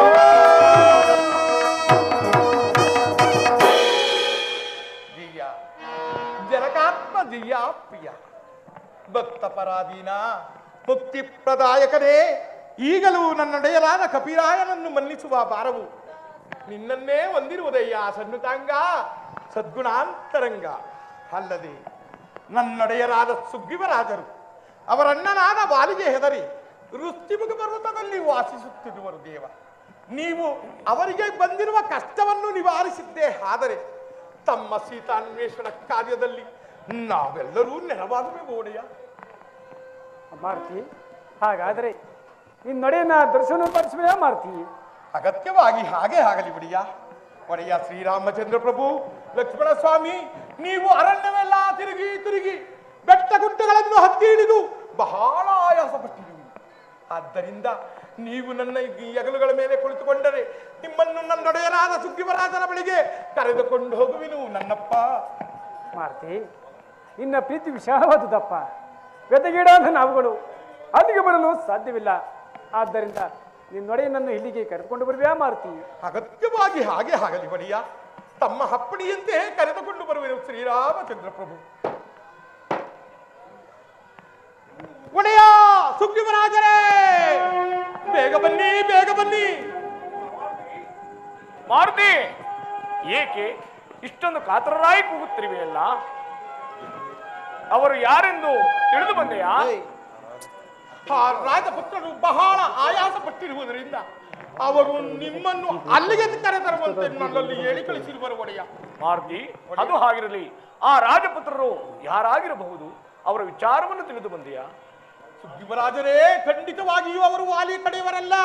ಜಿಯ ಜನಕಾತ್ಮ ಜಿಯ ಪ್ರಿಯ ಭಕ್ತ ಪರಾಧೀನ ಮುಕ್ತಿ ಪ್ರದಾಯಕನೇ ಈಗಲೂ ನನ್ನಡೆಯಲಾದ ಕಪಿರಾಯನನ್ನು ಮನ್ನಿಸುವ ಭಾರವು ನಿನ್ನನ್ನೇ ಹೊಂದಿರುವುದಯ್ಯ ಸನ್ನುತಾಂಗ ಸದ್ಗುಣಾಂತರಂಗ ಅಲ್ಲದೆ ನನ್ನೊಡೆಯರಾದ ಸುಗ್ರೀವರಾಜರು ಅವರಣ್ಣನಾದ ಬಾಲಿಗೆ ಹೆದರಿ ವೃತ್ತಿಮುಖ ಪರ್ವತದಲ್ಲಿ ವಾಸಿಸುತ್ತಿರುವರು ದೇವ ನೀವು ಅವರಿಗೆ ಬಂದಿರುವ ಕಷ್ಟವನ್ನು ನಿವಾರಿಸಿದ್ದೇ ಆದರೆ ತಮ್ಮ ಸೀತಾನ್ವೇಷಣ ಕಾರ್ಯದಲ್ಲಿ ನಾವೆಲ್ಲರೂ ನೆರವಾಗುವೆವು ಒಡೆಯ ಮಾರುತಿ ಹಾಗಾದರೆ ನಿನ್ನೊಡೆಯನ್ನ ದರ್ಶನ ಪಡಿಸುವ ಮಾರುತಿ ಅಗತ್ಯವಾಗಿ ಹಾಗೆ ಆಗಲಿ ಬಿಡಿಯ ಒಡೆಯ ಶ್ರೀರಾಮಚಂದ್ರ ಪ್ರಭು ಲಕ್ಷ್ಮಣ ಸ್ವಾಮಿ ನೀವು ಅರಣ್ಯವೆಲ್ಲ ತಿರುಗಿ ತಿರುಗಿ ಬೆಟ್ಟ ಗುಡ್ಡಗಳನ್ನು ಹತ್ತಿ ಹಿಡಿದು ಬಹಳ ಆಯಾಸ ಪಟ್ಟಿರುವುದು ಆದ್ದರಿಂದ ನೀವು ನನ್ನ ಈ ಹೆಗಲುಗಳ ಮೇಲೆ ಕುಳಿತುಕೊಂಡರೆ ನಿಮ್ಮನ್ನು ನನ್ನೊಡೆಯರಾದ ಸುಗ್ರೀವರಾಜನ ಬಳಿಗೆ ಕರೆದುಕೊಂಡು ಹೋಗುವೆನು ನನ್ನಪ್ಪ ಮಾರುತಿ ನಿನ್ನ ಪ್ರೀತಿ ವಿಶಾಲವಾದುದಪ್ಪ ಗದಗೀಡಾದ ನಾವುಗಳು ಅಲ್ಲಿಗೆ ಬರಲು ಸಾಧ್ಯವಿಲ್ಲ ಆದ್ದರಿಂದ ನಿನ್ನೊಡೆಯನನ್ನು ಇಲ್ಲಿಗೆ ಕರೆದುಕೊಂಡು ಬರುವ್ಯಾ ಮಾರುತಿ ಅಗತ್ಯವಾಗಿ ಹಾಗೆ ಆಗಲಿ ಒಡೆಯ ತಮ್ಮ ಹಪ್ಪಣಿಯಂತೆ ಕರೆದುಕೊಂಡು ಬರುವೆನು ಶ್ರೀರಾಮಚಂದ್ರ ಪ್ರಭು ಒಡೆಯ ಸುಗ್ರೀವರಾಜರೇ ಬೇಗ ಬನ್ನಿ ಬೇಗ ಬನ್ನಿ ಮಾರುತಿ ಏಕೆ ಇಷ್ಟೊಂದು ಕಾತರರಾಗಿ ಕೂಗುತ್ತಿರುವೆಯಲ್ಲ ಅವರು ಯಾರೆಂದು ತಿಳಿದು ಬಂದೆಯಾ ಆ ರಾಜಪುತ್ರರು ಬಹಳ ಆಯಾಸ ಪಟ್ಟಿರುವುದರಿಂದ ಅವರು ನಿಮ್ಮನ್ನು ಅಲ್ಲಿಗೆ ಕರೆತರುವಂತೆ ನನ್ನಲ್ಲಿ ಹೇಳಿ ಕಳಿಸಿರುವರು ಒಡೆಯ ಮಾರುತಿ ಅದು ಹಾಗಿರಲಿ ಆ ರಾಜಪುತ್ರರು ಯಾರಾಗಿರಬಹುದು ಅವರ ವಿಚಾರವನ್ನು ತಿಳಿದು ಬಂದೆಯಾ ಸುಗ್ರೀವರಾಜರೇ ಖಂಡಿತವಾಗಿಯೂ ಅವರು ವಾಲಿ ಕಡೆಯವರಲ್ಲ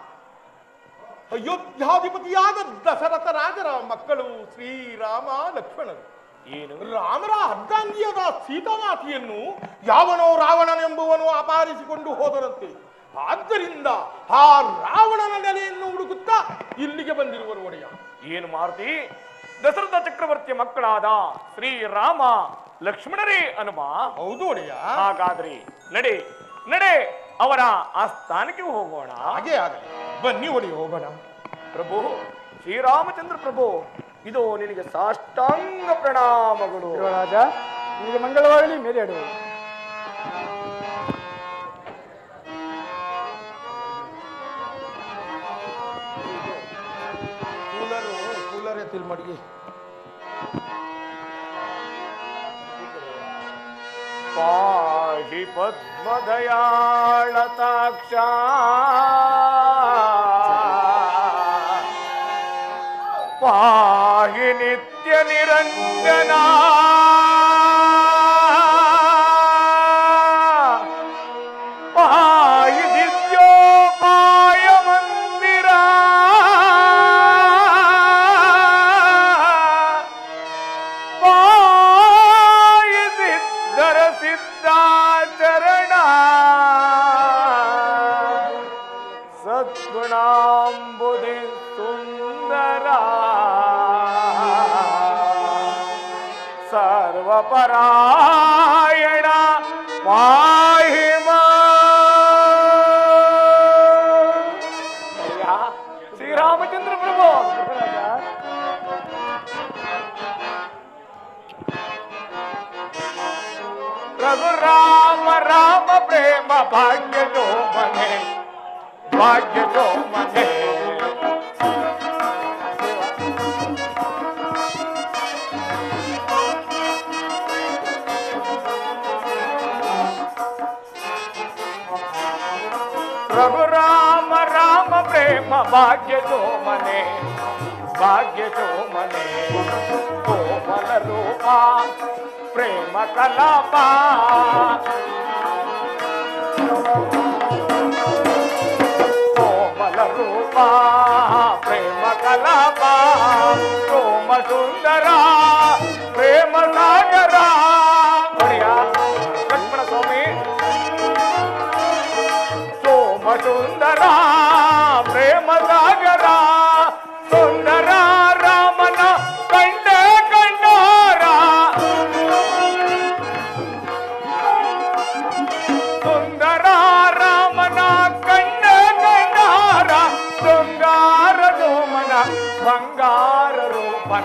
ಅಯೋಧ್ಯಾಧಿಪತಿಯಾದ ದಶರಥ ರಾಜರ ಮಕ್ಕಳು ಶ್ರೀರಾಮ ಲಕ್ಷ್ಮಣರು ಏನು ರಾಮರ ಅರ್ಧಾಂಗಿಯಾದ ಸೀತಾಮಾತೆಯನ್ನು ಯಾವನೋ ರಾವಣನೆಂಬುವನು ಅಪಹರಿಸಿಕೊಂಡು ಹೋದರಂತೆ ಆದ್ದರಿಂದ ಆ ರಾವಣನ ನೆಲೆಯನ್ನು ಹುಡುಕುತ್ತಾ ಇಲ್ಲಿಗೆ ಬಂದಿರುವರು ಒಡೆಯ ಏನು ಮಾರುತಿ ದಶರಥ ಚಕ್ರವರ್ತಿಯ ಮಕ್ಕಳಾದ ಶ್ರೀರಾಮ ಲಕ್ಷ್ಮಣರೇ ಅನುಮ ಹೌದು ಒಡೆಯ ಹಾಗಾದ್ರೆ ನಡೆ ನಡೆ ಅವರ ಆ ಸ್ಥಾನಕ್ಕೆ ಹೋಗೋಣ ಹಾಗೆ ಆಗಲಿ ಬನ್ನಿ ಒಡೆಯ ಹೋಗೋಣ ಪ್ರಭು ಶ್ರೀರಾಮಚಂದ್ರ ಪ್ರಭು ಇದು ನಿನಗೆ ಸಾಷ್ಟಾಂಗ ಪ್ರಣಾಮಗಳು ರಾಜ ನಿನಗೆ ಮಂಗಳವಾಗಲಿ ಮೇಲೆ ಇಡು ಕೂಲರು ಕೂಲರ್ ಎತ್ತಿಲ್ ಮಡಿಗೆ ಪಾಹಿ ಪದ್ಮದಯಾಳತಾಕ್ಷ ಪಾಹಿ ನಿತ್ಯ ನಿರಂಜನ ಪಾಹಿ ದಿವ್ಯೋಪಾಯ ಮಂದಿರ ಪಾಯಿಸಿದ್ದರ ಸಿದ್ಧಾಚರಣ ಸದ್ಗುಣಾಂಬುದಿ ಸುಂದರ ಸರ್ವಪರಾಯಣ ಪಾಹಿಮ ಶ್ರೀರಾಮಚಂದ್ರ ಪ್ರಭು ರಘು ರಾಮ ರಾಮ ಪ್ರೇಮ ಭಾಗ್ಯ ಜೋ ಮನೆ ಭಾಗ್ಯ ಜೋ ಮನೆ ರಘು ರಾಮ ರಾಮ ಪ್ರೇಮ ಭಾಗ್ಯ ಜೋ ಮನೆ ಭಾಗ್ಯ ಜೋ ಮನೆ ಕೋಮಲ ರೂಪ ಪ್ರೇಮ ಕಲಾಪ ಕೋಮಲ ರೂಪ ಪ್ರೇಮ ಕಲಾಪ ಸೋಮ ಸುಂದರ ಪ್ರೇಮ ಸಾಗರ ಸೋಮನ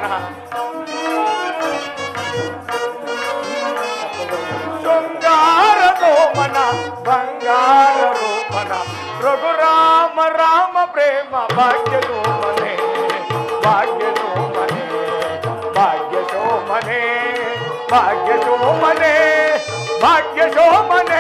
ಶೃಂಗಾರ ಸೋಮನ ಬಂಗಾರ ರೂಪನ ರಘುರಾಮ ರಾಮ ಪ್ರೇಮ ಭಾಗ್ಯ ಸೋಮನೆ ಭಾಗ್ಯ ಸೋಮನೆ ಭಾಗ್ಯ ಸೋಮನೆ ಭಾಗ್ಯ ಸೋಮನೆ ಭಾಗ್ಯ ಸೋಮನೆ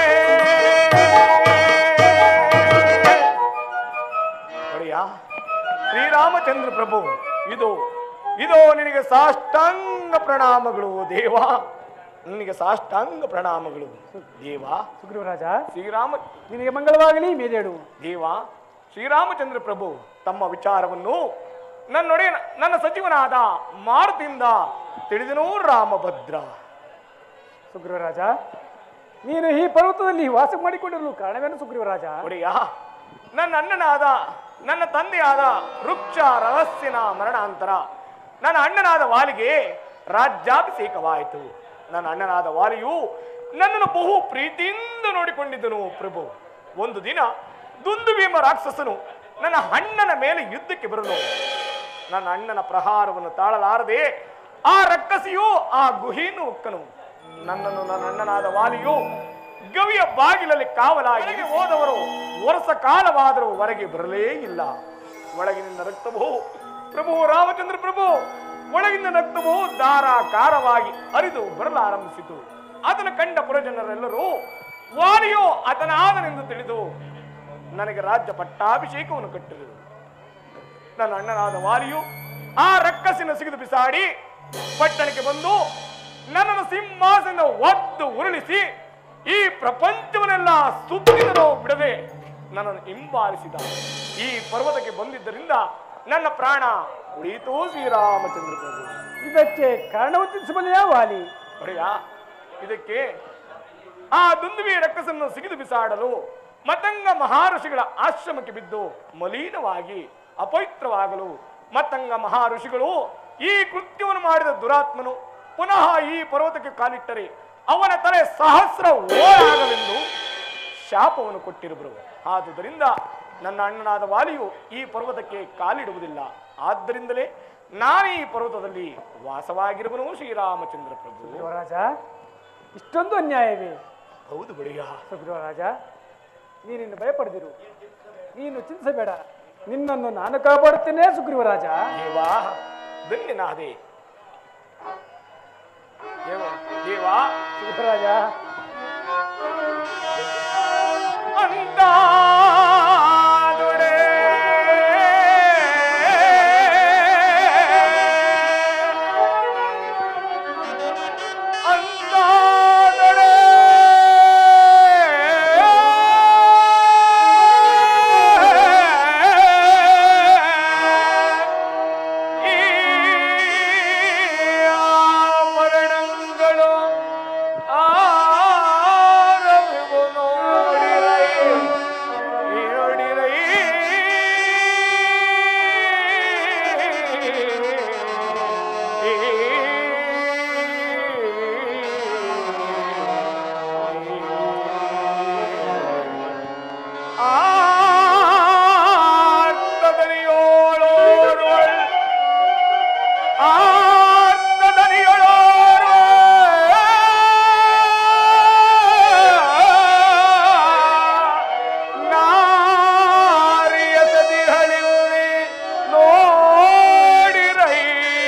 ಒಡೆಯ ಶ್ರೀರಾಮಚಂದ್ರ ಪ್ರಭು ಇದು ಇದು ನಿನಗೆ ಸಾಷ್ಟಾಂಗ ಪ್ರಣಾಮಗಳು ದೇವ ನಿನಗೆ ಸಾಷ್ಟಾಂಗ ಪ್ರಣಾಮಗಳು ದೇವ ಸುಗ್ರೀವರಾಜ ಶ್ರೀರಾಮ ನಿನಗೆ ಮಂಗಳವಾಗಲಿ ಮೇಲೇಳು ದೇವ ಶ್ರೀರಾಮಚಂದ್ರ ಪ್ರಭು ತಮ್ಮ ವಿಚಾರವನ್ನು ನನ್ನೊಡೆಯ ನನ್ನ ಸಚಿವನಾದ ಮಾರುತಿಯಿಂದ ತಿಳಿದನೂ ರಾಮಭದ್ರ ಸುಗ್ರೀವರಾಜ ನೀನು ಈ ಪರ್ವತದಲ್ಲಿ ವಾಸ ಮಾಡಿಕೊಂಡಿರಲು ಕಾರಣವೇನು ಸುಗ್ರೀವರಾಜ ಒಡೆಯ ನನ್ನ ಅಣ್ಣನಾದ ನನ್ನ ತಂದೆಯಾದ ವೃಕ್ಷ ರಹಸ್ಯನ ಮರಣಾಂತರ ನನ್ನ ಅಣ್ಣನಾದ ವಾಲಿಗೆ ರಾಜ್ಯಾಭಿಷೇಕವಾಯಿತು ನನ್ನ ಅಣ್ಣನಾದ ವಾಲಿಯು ನನ್ನನ್ನು ಬಹು ಪ್ರೀತಿಯಿಂದ ನೋಡಿಕೊಂಡಿದ್ದನು ಪ್ರಭು ಒಂದು ದಿನ ದುಂದುಭೀಮ ರಾಕ್ಷಸನು ನನ್ನ ಅಣ್ಣನ ಮೇಲೆ ಯುದ್ಧಕ್ಕೆ ಬರಲು ನನ್ನ ಅಣ್ಣನ ಪ್ರಹಾರವನ್ನು ತಾಳಲಾರದೆ ಆ ರಕ್ಕಸಿಯು ಆ ಗುಹೆಯನ್ನು ಒಕ್ಕನು ನನ್ನನ್ನು ನನ್ನ ಅಣ್ಣನಾದ ವಾಲಿಯು ಗವಿಯ ಬಾಗಿಲಲ್ಲಿ ಕಾವಲಾಗಿ ಹೋದವರು ವರ್ಷ ಕಾಲವಾದರೂ ಹೊರಗೆ ಬರಲೇ ಇಲ್ಲ ಒಳಗಿನಿಂದ ರಕ್ತವು ಪ್ರಭು ರಾಮಚಂದ್ರ ಪ್ರಭು ಒಳಗಿನ ರಕ್ತವು ಧಾರಾಕಾರವಾಗಿ ಹರಿದು ಬರಲಾರಂಭಿಸಿತು ಅದನ್ನು ಕಂಡ ಪುರಜನರೆಲ್ಲರೂ ವಾಲಿಯೋ ಆತನಾದನೆಂದು ತಿಳಿದು ನನಗೆ ರಾಜ್ಯ ಪಟ್ಟಾಭಿಷೇಕವನ್ನು ಕಟ್ಟಿದರು ನನ್ನ ಅಣ್ಣನಾದ ವಾಲಿಯು ಆ ರಕ್ಕಸಿನ ಸಿಗಿದು ಬಿಸಾಡಿ ಪಟ್ಟಣಕ್ಕೆ ಬಂದು ನನ್ನನ್ನು ಸಿಂಹಾಸನದ ಒದ್ದು ಉರುಳಿಸಿ ಈ ಪ್ರಪಂಚವನ್ನೆಲ್ಲ ಸುತ್ತಿದರೂ ಬಿಡದೆ ನನ್ನನ್ನು ಹಿಂಬಾಲಿಸಿದ ಈ ಪರ್ವತಕ್ಕೆ ಬಂದಿದ್ದರಿಂದ ನನ್ನ ಪ್ರಾಣ ಉಳಿಯಿತು ಶ್ರೀರಾಮಚಂದ್ರ ಪ್ರಭು ಇದಕ್ಕೆ ಕಾರಣವು ತಿಳಿಸಬಲ್ಲೆಯಾ ವಾಲಿ ಒಡೆಯ ಇದಕ್ಕೆ ಆ ದುಂದುವಿ ರಕ್ಕಸನ್ನು ಸಿಗಿದು ಬಿಸಾಡಲು ಮತಂಗ ಮಹರ್ಷಿಗಳ ಆಶ್ರಮಕ್ಕೆ ಬಿದ್ದು ಮಲೀನವಾಗಿ ಅಪವಿತ್ರವಾಗಲು ಮತಂಗ ಮಹರ್ಷಿಗಳು ಈ ಕೃತ್ಯವನ್ನು ಮಾಡಿದ ದುರಾತ್ಮನು ಪುನಃ ಈ ಪರ್ವತಕ್ಕೆ ಕಾಲಿಟ್ಟರೆ ಅವನ ತಲೆ ಸಹಸ್ರ ಓಡಾಗಲೆಂದು ಶಾಪವನ್ನು ಕೊಟ್ಟಿರುವರು ಆದುದರಿಂದ ನನ್ನ ಅಣ್ಣನಾದ ವಾಲಿಯು ಈ ಪರ್ವತಕ್ಕೆ ಕಾಲಿಡುವುದಿಲ್ಲ ಆದ್ದರಿಂದಲೇ ನಾನು ಈ ಪರ್ವತದಲ್ಲಿ ವಾಸವಾಗಿರುವನು ಶ್ರೀರಾಮಚಂದ್ರ ಪ್ರಭು ಸುಗ್ರೀವರಾಜ ಇಷ್ಟೊಂದು ಅನ್ಯಾಯವೇ ಹೌದು ಬಡಿಯ ಸುಗ್ರೀವರಾಜ ನೀನಿನ್ನು ಭಯಪಡದಿರು ನೀನು ಚಿಂತಿಸಬೇಡ ನಿನ್ನನ್ನು ನಾನು ಕಾಪಾಡುತ್ತೇನೆ ಸುಗ್ರೀವರಾಜ ದೇವಾ ಧನ್ಯನಾದೆ ದೇವ ದೇವಾ ಸುಗ್ರೀವರಾಜ ಅಂದಾದೊಡೆ ಅಂದಾದೊಡೆ ಈ ಆಭರಣಗಳು ಆರವಿವು ನೋಡಿರೈ ನೋಡಿರೈ ಆರ್ತದನಿಯೋಳೋರ್ವಳ್ ನಾರಿಯ ಸದಿಹಳಿಲ್ಲಿ ನೋಡಿರೈ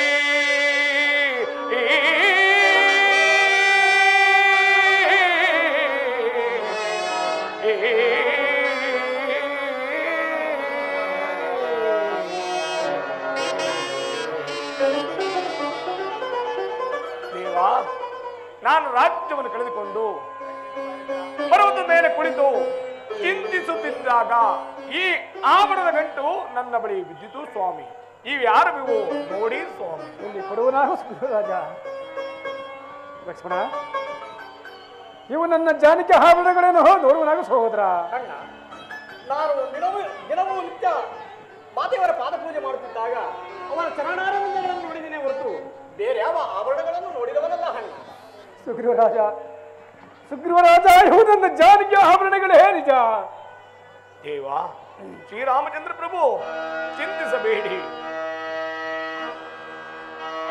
ದೇವಾ ನಾನು ರಾಜ್ಯವನ್ನು ಕಳೆದುಕೊಂಡು ಪರ್ವತದ ಮೇಲೆ ಕುಳಿತು ಚಿಂತಿಸುತ್ತಿದ್ದಾಗ ಈ ಆಭರಣದ ಗಂಟು ನನ್ನ ಬಳಿ ಬಿದ್ದಿತು ಸ್ವಾಮಿ ಇವು ಯಾರು ಇವು ನೋಡಿ ಸ್ವಾಮಿ ಇಲ್ಲಿ ಕೊಡುವನಾಗ ಸುಗ್ರೀವರಾಜ ಲಕ್ಷ್ಮಣ ಇವು ನನ್ನ ಜಾನಿಕೆ ಆಭರಣಗಳೇನು ನೋಡುವನಾಗ ಸಹೋದರ ಅಣ್ಣ ನಾನು ದಿನವೂ ದಿನವೂ ನಿತ್ಯ ಮಾತೆಯವರ ಪಾದ ಪೂಜೆ ಮಾಡುತ್ತಿದ್ದಾಗ ಅವರ ಚರಣಾರವಿಂದಗಳನ್ನು ನೋಡಿದ್ದೇನೆ ಹೊರತು ಬೇರೆ ಯಾವ ಆಭರಣಗಳನ್ನು ನೋಡಿದವನಲ್ಲ ಅಣ್ಣ ಸುಗ್ರೀವರಾಜ ಸುಗ್ರೀವರಾಜ ಇವು ನನ್ನ ಜಾನಿಕೆ ಆಭರಣಗಳೇ ನಿಜ ದೇವಾ ಶ್ರೀರಾಮಚಂದ್ರ ಪ್ರಭು ಚಿಂತಿಸಬೇಡಿ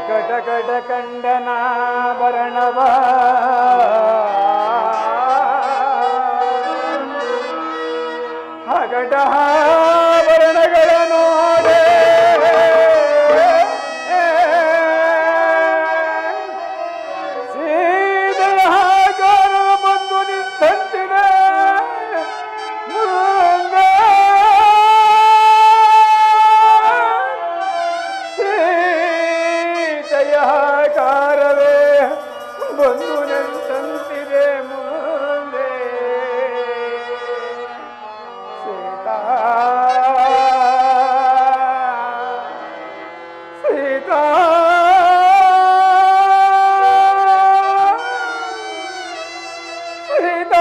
ಕಟ ಕಟ ಕಂಡನ ಭರಣವ ಹಗಟ ಭರಣಗಳ ನೋಡೆ ಸೀದಳ ಬಂದು ನಿಂತಿದೆ ಮುಂದೆ ಜಯಕಾರವೇ ಬಂದು ನಿಂತಿದೆ ಮುಂದೆ ಸೀತಾ ಸೀತಾ ಸೀತಾ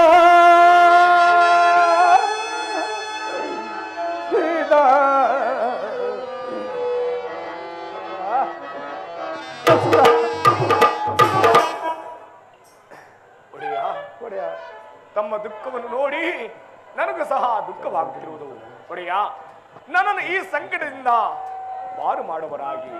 ಸೀತಾ ಒಡೆಯ ಒಡೆಯ ತಮ್ಮ ದುಃಖವನ್ನು ನೋಡಿ ನನಗೂ ಸಹ ದುಃಖವಾಗುತ್ತಿರುವುದು ಒಡೆಯ ನನ್ನನ್ನು ಈ ಸಂಕಟದಿಂದ ಪಾರು ಮಾಡುವರಾಗಿ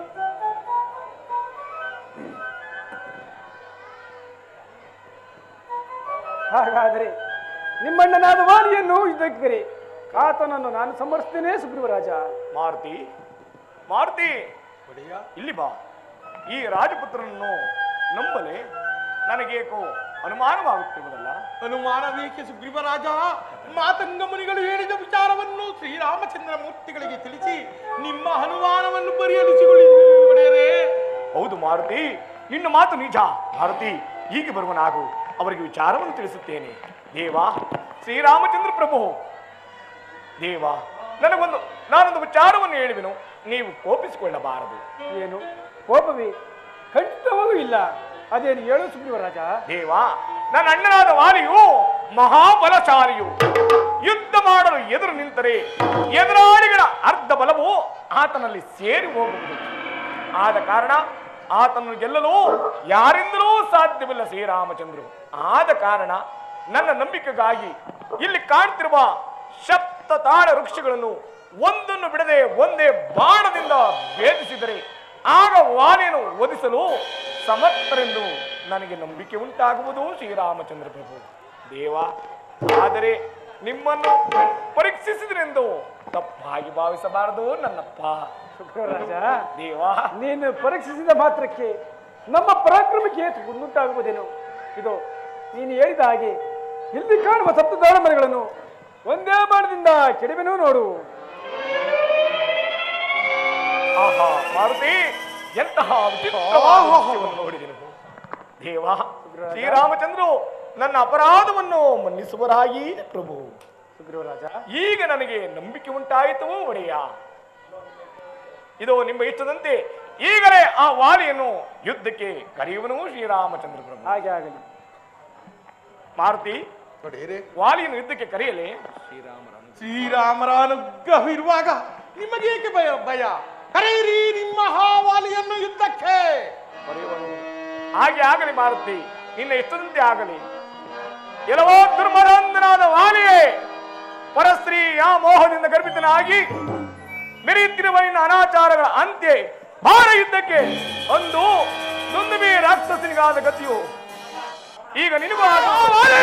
ಹಾಗಾದರೆ ನಿಮ್ಮಣ್ಣನಾದ ವಾಲಿಯನ್ನು ಯುದ್ಧಕ್ಕೆ ಕರೆ ಆತನನ್ನು ನಾನು ಸಮರ್ಸ್ತೇನೆ ಸುಗ್ರೀವರಾಜ ಮಾರುತಿ ಮಾರುತಿ ಒಡೆಯ ಇಲ್ಲಿ ಬಾ ಈ ರಾಜಪುತ್ರನನ್ನು ನಂಬಲೆ ನನಗೇಕೋ ಅನುಮಾನವಾಗುತ್ತಿರುವುದಲ್ಲ ಅನುಮಾನವೇಕೆ ಸುಗ್ರೀವರಾಜ ಮಾತಂಗ ಮುನಿಗಳು ಹೇಳಿದ ವಿಚಾರವನ್ನು ಶ್ರೀರಾಮಚಂದ್ರ ಮೂರ್ತಿಗಳಿಗೆ ತಿಳಿಸಿ ನಿಮ್ಮ ಅನುಮಾನವನ್ನು ಪರಿಹರಿಸಿಕೊಳ್ಳಿದ್ದೀರಿ ಒಡೆಯರೇ ಹೌದು ಮಾರುತಿ ನಿನ್ನ ಮಾತು ನಿಜ ಮಾರುತಿ ಹೀಗೆ ಬರುವ ನಾವು ಅವರಿಗೆ ವಿಚಾರವನ್ನು ತಿಳಿಸುತ್ತೇನೆ ದೇವ ಶ್ರೀರಾಮಚಂದ್ರ ಪ್ರಭು ದೇವ ನನಗೊಂದು ನಾನೊಂದು ವಿಚಾರವನ್ನು ಹೇಳಿದೆನು ನೀವು ಕೋಪಿಸಿಕೊಳ್ಳಬಾರದು ಏನು ಕೋಪವೇ ಖಂಡಿತವಾಗೂ ಇಲ್ಲ ಅದೇನು ಹೇಳು ಸುಗ್ರೀವರಾಜ ದೇವ ನನ್ನ ಅಣ್ಣನಾದ ವಾಲಿಯು ಮಹಾಬಲಶಾಲಿಯು ಯುದ್ಧ ಮಾಡಲು ಎದುರು ನಿಂತರೆ ಎದುರಾಳಿಗಳ ಅರ್ಧ ಬಲವು ಆತನಲ್ಲಿ ಸೇರಿ ಹೋಗುವುದು ಆದ ಕಾರಣ ಆತನನ್ನು ಗೆಲ್ಲಲು ಯಾರಿಂದಲೂ ಸಾಧ್ಯವಿಲ್ಲ ಶ್ರೀರಾಮಚಂದ್ರರು ಆದ ಕಾರಣ ನನ್ನ ನಂಬಿಕೆಗಾಗಿ ಇಲ್ಲಿ ಕಾಣ್ತಿರುವ ಶಬ್ದ ತಾಳ ವೃಕ್ಷಗಳನ್ನು ಒಂದನ್ನು ಬಿಡದೆ ಒಂದೇ ಬಾಣದಿಂದ ಭೇದಿಸಿದರೆ ಆಗ ವಾಲಿಯನ್ನು ಒದಿಸಲು ಸಮರ್ಥರೆಂದು ನನಗೆ ನಂಬಿಕೆ ಉಂಟಾಗುವುದು ಶ್ರೀರಾಮಚಂದ್ರ ಪ್ರಭು ದೇವ ಆದರೆ ನಿಮ್ಮನ್ನು ಪರೀಕ್ಷಿಸಿದ್ರೆಂದು ತಪ್ಪಾಗಿ ಭಾವಿಸಬಾರದು ನನ್ನಪ್ಪ ಸುಗ್ರೀವರಾಜ ದೇವ ನೀನು ಪರೀಕ್ಷಿಸಿದ ಮಾತ್ರಕ್ಕೆ ನಮ್ಮ ಪರಾಕ್ರಮಕ್ಕೆ ಕುಂದುಂಟಾಗುವುದೇನು ಇದು ನೀನು ಹೇಳಿದ ಹಾಗೆ ಇಲ್ಲಿ ಕಾಣುವ ಸಪ್ತದಾಳ ಮರಗಳನ್ನು ಒಂದೇ ಬಾಣದಿಂದ ಕೆಡವೆನೂ ನೋಡು ಆಹಾ ಮಾರುತಿ ಎಂತಹ ವಿಚಿತ್ರವಾದ ದೃಶ್ಯವನ್ನು ನೋಡಿದೆನು ದೇವ ಶ್ರೀರಾಮಚಂದ್ರು ನನ್ನ ಅಪರಾಧವನ್ನು ಮನ್ನಿಸುವರಾಗಿ ಪ್ರಭು ಸುಗ್ರೀವರಾಜ ಈಗ ನನಗೆ ನಂಬಿಕೆ ಉಂಟಾಯಿತು ಒಡೆಯ ಇದು ನಿಮ್ಮ ಇಷ್ಟದಂತೆ ಈಗಲೇ ಆ ವಾಲಿಯನ್ನು ಯುದ್ಧಕ್ಕೆ ಕರೆಯುವನು ಶ್ರೀರಾಮಚಂದ್ರ ಪ್ರಭು ಹಾಗೆ ಆಗಲಿ ಮಾರುತಿ ಒಡೆಯರೇ ವಾಲಿಯನ್ನು ಯುದ್ಧಕ್ಕೆ ಕರೆಯಲೇ ಶ್ರೀರಾಮರ ಶ್ರೀರಾಮರ ಅನುಗ್ರಹವಿರುವಾಗ ನಿಮಗೇಕೆ ಭಯ ಭಯ ಕರೆಯಿರಿ ನಿಮ್ಮ ಹಾವಾಲಿಯನ್ನು ಯುದ್ಧಕ್ಕೆ ಕರೆಯುವನು ಹಾಗೆ ಆಗಲಿ ಮಾರುತಿ ನಿನ್ನ ಇಷ್ಟದಂತೆ ಆಗಲಿ ಎಲ್ಲವೋ ದುರ್ಮರಂಧನಾದ ವಾಲಿಯೇ ಪರಸ್ತ್ರೀ ಆ ಮೋಹದಿಂದ ಗರ್ಭಿತನಾಗಿ ಮೆರೆಯುತ್ತಿರುವ ನಿನ್ನ ಅನಾಚಾರಗಳ ಅಂತ್ಯ ಭಾರ ಯುದ್ಧಕ್ಕೆ ಒಂದು ದುಂದುಬಿ ರಾಕ್ಷಸನಿಗಾದ ಗತಿಯು ಈಗ ನಿನಗೂ ಆದ ವಾಲಿ!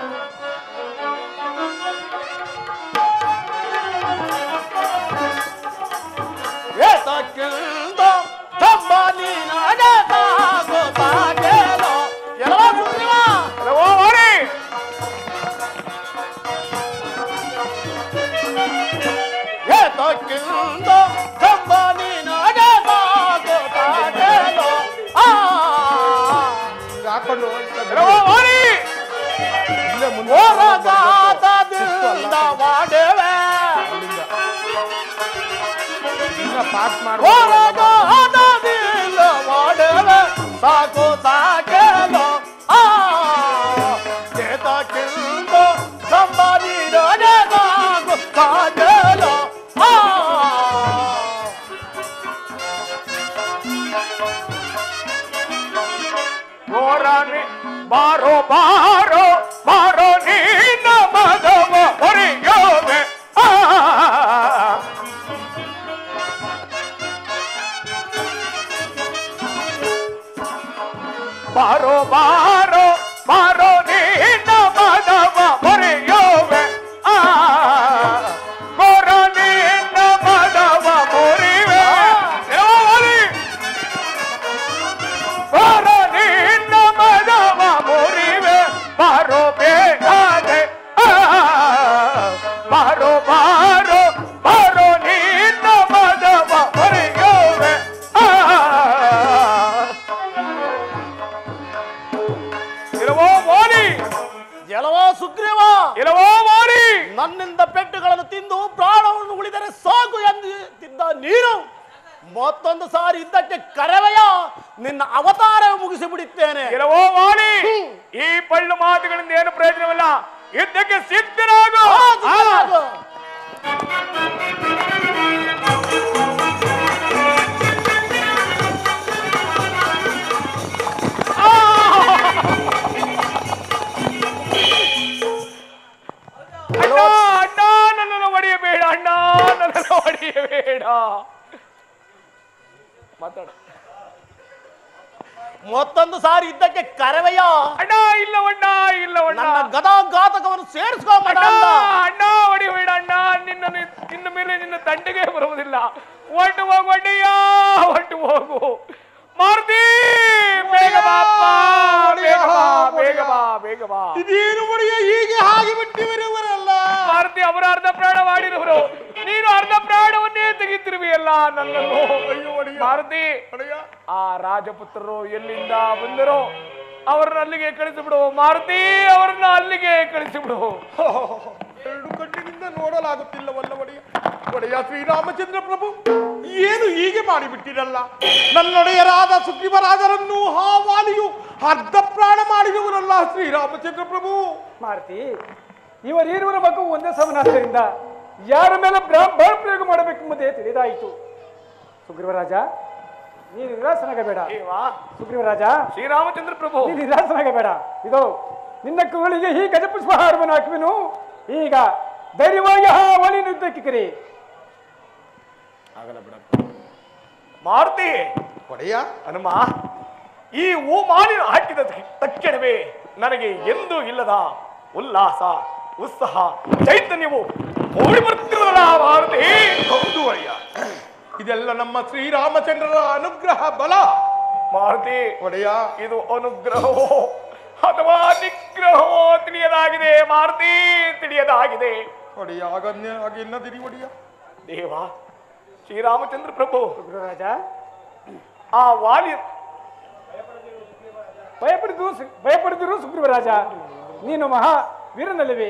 ಎಲ್ಲವೋ ವಾಲಿ! ಹಾಕೊಂಡು ಎಲ್ಲವೋ ವಾಲಿ! ಇಲ್ಲೇ ಮುಂದೆ ಇನ್ನ ಪಾಸ್ ಸಾಕು ಸಾಕೇನೋ ಆ ಚೇತಕ್ಕಿಂದು ಸಂಬಾದಿರನೆ ಸಾಕು ಸಾಕೇನೋ ಆ ಗೋರಾನೆ ಬಾರೋ ಬಾರೋ ಬಾರೋ ನೀನ ಮದವ ಹೊರೆಯೋವೆ ಆ ಬಾರೋ ಬಾರೋ ಬಾರೋ ನಿನ್ನ ಮದವ ಮುರಿಯೋವೆ ಆ ಗೋರ ನಿನ್ನ ಮದವ ಮುರಿವೆ ದೇವರೇ, ಬಾರ ನಿನ್ನ ಮದವ ಮುರಿವೆ ಬಾರೋ ಬೇಡಾದೆ ಆ, ಬಾರೋ ಬಾರೋ ಬಾರೋ ನಿನ್ನ ಮದವ ಮುರಿಯೋವೆ ಆ ಇರವೋ ಮೋನಿ ಜಲವ ಸುಗ್ರೀವ ಇರವೋ ಮೋನಿ ನನ್ನಿಂದ ಪೆಟ್ಟುಗಳನ್ನು ತಿಂದು ಪ್ರಾಣವನ್ನು ಉಳಿದರೆ ಸಾಕು ಎಂದಿದ್ದ ನೀನು ಮತ್ತೊಂದು ಸಾರಿ ಇದ್ದಕ್ಕೆ ಕರೆವೆಯ ನಿನ್ನ ಅವತಾರ ಮುಗಿಸಿ ಬಿಡುತ್ತೇನೆ ಇರವೋ ಮೋನಿ ಈ ಪಳ್ಳು ಮಾತುಗಳಿಂದ ಏನು ಪ್ರಯೋಜನವಿಲ್ಲ ಯುದ್ಧಕ್ಕೆ ಸಿದ್ಧರಾಗು ಆ, ಅಣ್ಣ ಅಣ್ಣ ನನ್ನನ್ನು ಹೊಡೆಯಬೇಡ ಅಣ್ಣ ನನ್ನನ್ನು ಹೊಡೆಯಬೇಡ ಮಾತಾಡ ಮತ್ತೊಂದು ಸಾರಿ ಇದ್ದಕ್ಕೆ ಕರೆವೆಯ ಅಣ್ಣ ಇಲ್ಲವಣ್ಣ ಇಲ್ಲವಣ್ಣ ನನ್ನ ಗದಾಘಾತಕವನ್ನು ಸೇರಿಸ್ಕೊಂಬ ಅಣ್ಣ ಅಣ್ಣ ಹೊಡಿಬೇಡ ಅಣ್ಣ ನಿನ್ನ ನಿನ್ನ ಮೇಲೆ ನಿನ್ನ ತಂಟೆಗೆ ಬರುವುದಿಲ್ಲ ಒಟ್ಟು ಹೋಗು ಅಣ್ಣಯ್ಯ ಒಟ್ಟು ಹೋಗು ಮಾರುತಿ ಬೇಗ ಬಾಪ್ಪ ಬೇಗ ಬಾ ಬೇಗ ಬಾ ಬೇಗ ಬಾ ಇದೇನು ಒಡೆಯ ಹೀಗೆ ಹಾಗೆ ಬಿಟ್ಟಿವರವರಲ್ಲ ಮಾರುತಿ ಅವರ ಅರ್ಧ ಪ್ರಾಣ ಮಾಡಿರುವರು ನೀನು ಅರ್ಧ ಪ್ರಾಣವನ್ನೇ ತೆಗಿತಿರುವಿಯಲ್ಲ ನನ್ನನ್ನು ಮಾರುತಿ ಒಡೆಯ ಆ ರಾಜಪುತ್ರರು ಎಲ್ಲಿಂದ ಬಂದರೋ ಅವರನ್ನ ಅಲ್ಲಿಗೆ ಕಳಿಸಿಬಿಡು ಮಾರುತಿ ಅವರನ್ನ ಅಲ್ಲಿಗೆ ಕಳಿಸಿಬಿಡು ಎರಡು ಕಣ್ಣಿನಿಂದ ನೋಡಲಾಗುತ್ತಿಲ್ಲವಲ್ಲ ಒಡೆಯ ಒಡೆಯ ಶ್ರೀರಾಮಚಂದ್ರ ಪ್ರಭು ಏನು ಹೀಗೆ ಮಾಡಿಬಿಟ್ಟಿರಲ್ಲ ನನ್ನೊಡೆಯರಾದ ಸುಗ್ರೀವರಾಜರನ್ನು ಆ ವಾಲಿಯು ಅರ್ಧ ಪ್ರಾಣ ಮಾಡಿದವರಲ್ಲ ಶ್ರೀರಾಮಚಂದ್ರ ಪ್ರಭು ಮಾರುತಿ ಇವರೀರುವರ ಮಗು ಒಂದೇ ಸಮನಾದ್ದರಿಂದ ಯಾರ ಮೇಲೆ ಬ್ರಾ- ಬಾಣ ಪ್ರಯೋಗ ಮಾಡಬೇಕೆಂಬುದೇ ತಿಳಿದಾಯಿತು ಸುಗ್ರೀವರಾಜ ನೀನು ನಿರಾಸನಾಗಬೇಡ ಏವಾ ಸುಗ್ರೀವರಾಜ ಶ್ರೀರಾಮಚಂದ್ರ ಪ್ರಭು ನೀನು ನಿರಾಸನಾಗಬೇಡ ಇದು ನಿನ್ನ ಕುಗಳಿಗೆ ಈ ಗಜಪುಷ್ಪಹಾರವನ್ನು ಹಾಕುವೆನು ಈಗ ಧೈರ್ಯವಾಗಿ ಆ ಒಲಿನ ಯುದ್ಧಕ್ಕೆ ಕರಿ ಮಾರುತಿ ಒಡೆಯ ಹನುಮ ಈ ಹೂ ಮಾಲಿನ ಹಾಕಿದ ತಕ್ಷಣವೇ ನನಗೆ ಎಂದೂ ಇಲ್ಲದ ಉಲ್ಲಾಸ ಉತ್ಸಾಹ ಚೈತನ್ಯವು ಓಡಿ ಬರ್ತಿರಲ್ಲ ಮಾರುತಿ ಹೌದು ಒಡೆಯ ಇದೆಲ್ಲ ನಮ್ಮ ಶ್ರೀರಾಮಚಂದ್ರರ ಅನುಗ್ರಹ ಬಲ ಮಾರುತಿ ಒಡೆಯ ಇದು ಅನುಗ್ರಹವೋ ಅಥವಾ ನಿಗ್ರಹವೋ ತಿಳಿಯದಾಗಿದೆ ಮಾರುತಿ ತಿಳಿಯದಾಗಿದೆ ಒಡೆಯ ಆಗನ್ಯ ಹಾಗೆನ್ನದಿರಿ ಒಡೆಯ ದೇವ ಶ್ರೀರಾಮಚಂದ್ರ ಪ್ರಭು ಸುಗ್ರೀವರಾಜ ಆ ವಾಲಿ ಭಯಪಡಿದು ಭಯಪಡಿದಿರು ಸುಗ್ರೀವರಾಜ ನೀನು ಮಹಾ ವೀರನಲ್ಲವೇ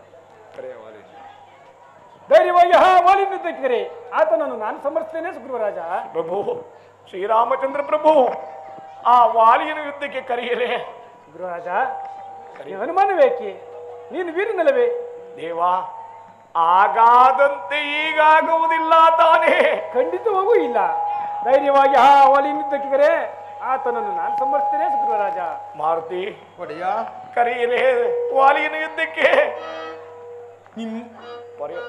ಧೈರ್ಯವಾಗಿ ಹಾ ವಾಲಿನ ಯುದ್ಧಕ್ಕೆ ಕರಿ ಆತನನ್ನು ನಾನು ಸಮರ್ಥಿಸ್ತೇನೆ ಸುಗ್ರೀವರಾಜ ಪ್ರಭು ಶ್ರೀರಾಮಚಂದ್ರ ಪ್ರಭು ಆ ವಾಲಿಯನ ಯುದ್ಧಕ್ಕೆ ಕರೆಯಲೇ ಸುಗ್ರೀವರಾಜ ನೀವು ಅನುಮಾನವೇಕೆ ನೀನು ವೀರನಲ್ಲವೇ ದೇವ ಆಗಾದಂತೆ ಈಗಾಗುವುದಿಲ್ಲ ತಾನೇ ಖಂಡಿತವಾಗೂ ಇಲ್ಲ ಧೈರ್ಯವಾಗಿ ಹಾ ವಾಲಿನ ಯುದ್ಧಕ್ಕೆ ಕರೆ ಆತನನ್ನು ನಾನು ಸಮರ್ಥಿಸ್ತೇನೆ ಸುಗ್ರೀವರಾಜ ಮಾರುತಿ ಒಡೆಯ ಕರೆಯಲೇ ವಾಲಿಯನ ಯುದ್ಧಕ್ಕೆ ನಿನ್ ಬರೆಯೋ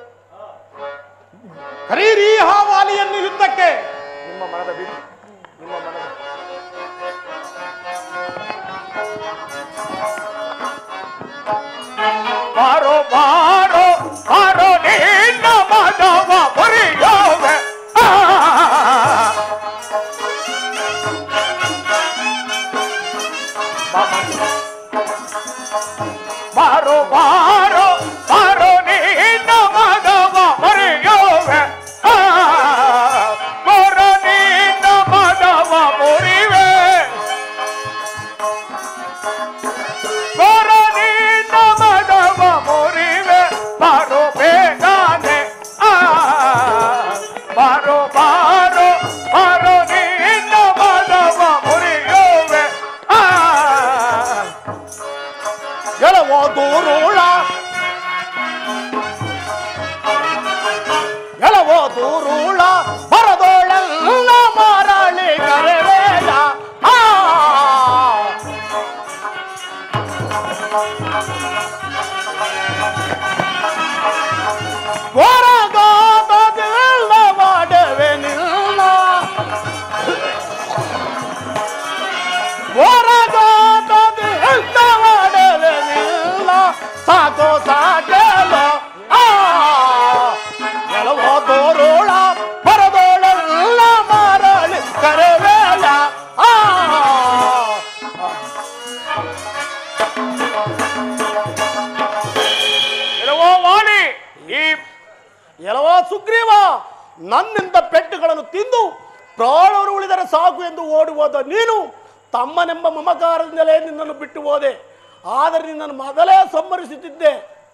ಕರೀರಿ ಆ ವಾಲಿಯನ್ನು ಯುದ್ಧಕ್ಕೆ ನಿಮ್ಮ ಮನದ ಬಿಟ್ಟು ನಿಮ್ಮ ಮನದ ಬಾರೋ ಬಾರೋ ಬಾರೋ ನಿನ್ನ ಮದವ ಮುರಿಯೋವೆ ಆ. ಬಾರೋ ಬಾರೋ ಬಾರೋ ನಿನ್ನ ಮದವ ಮುರಿಯೋವೆ ಆ. ಬಾರೋ ನಿನ್ನ ಮದವ ಮುರಿ ಸಾಕೋ ಸಾಕೇಲೋ ಆ ಎಲವೋ ತೋರೋಳ ಪರದೋಳೆಲ್ಲ ಮಾರಳಿ ಕರೆವೇಳ ಆ ಇಲ್ಲವೋ ವಾಣಿ ಈ ಎಲವೋ ಸುಗ್ರೀವ ನನ್ನಿಂದ ಪೆಟ್ಟುಗಳನ್ನು ತಿಂದು ಪ್ರಾಣವರು ಉಳಿದರೆ ಸಾಕು ಎಂದು ಓಡಿ ಹೋದ ನೀನು ತಮ್ಮನೆಂಬ ಮಮಕಾರದಿಂದಲೇ ನಿನ್ನನ್ನು ಬಿಟ್ಟು ಹೋದೆ ಆದರೆ ನಿನ್ನನ್ನು ಮೊದಲೇ ಸಂಹರಿಸುತ್ತಿದ್ದೆ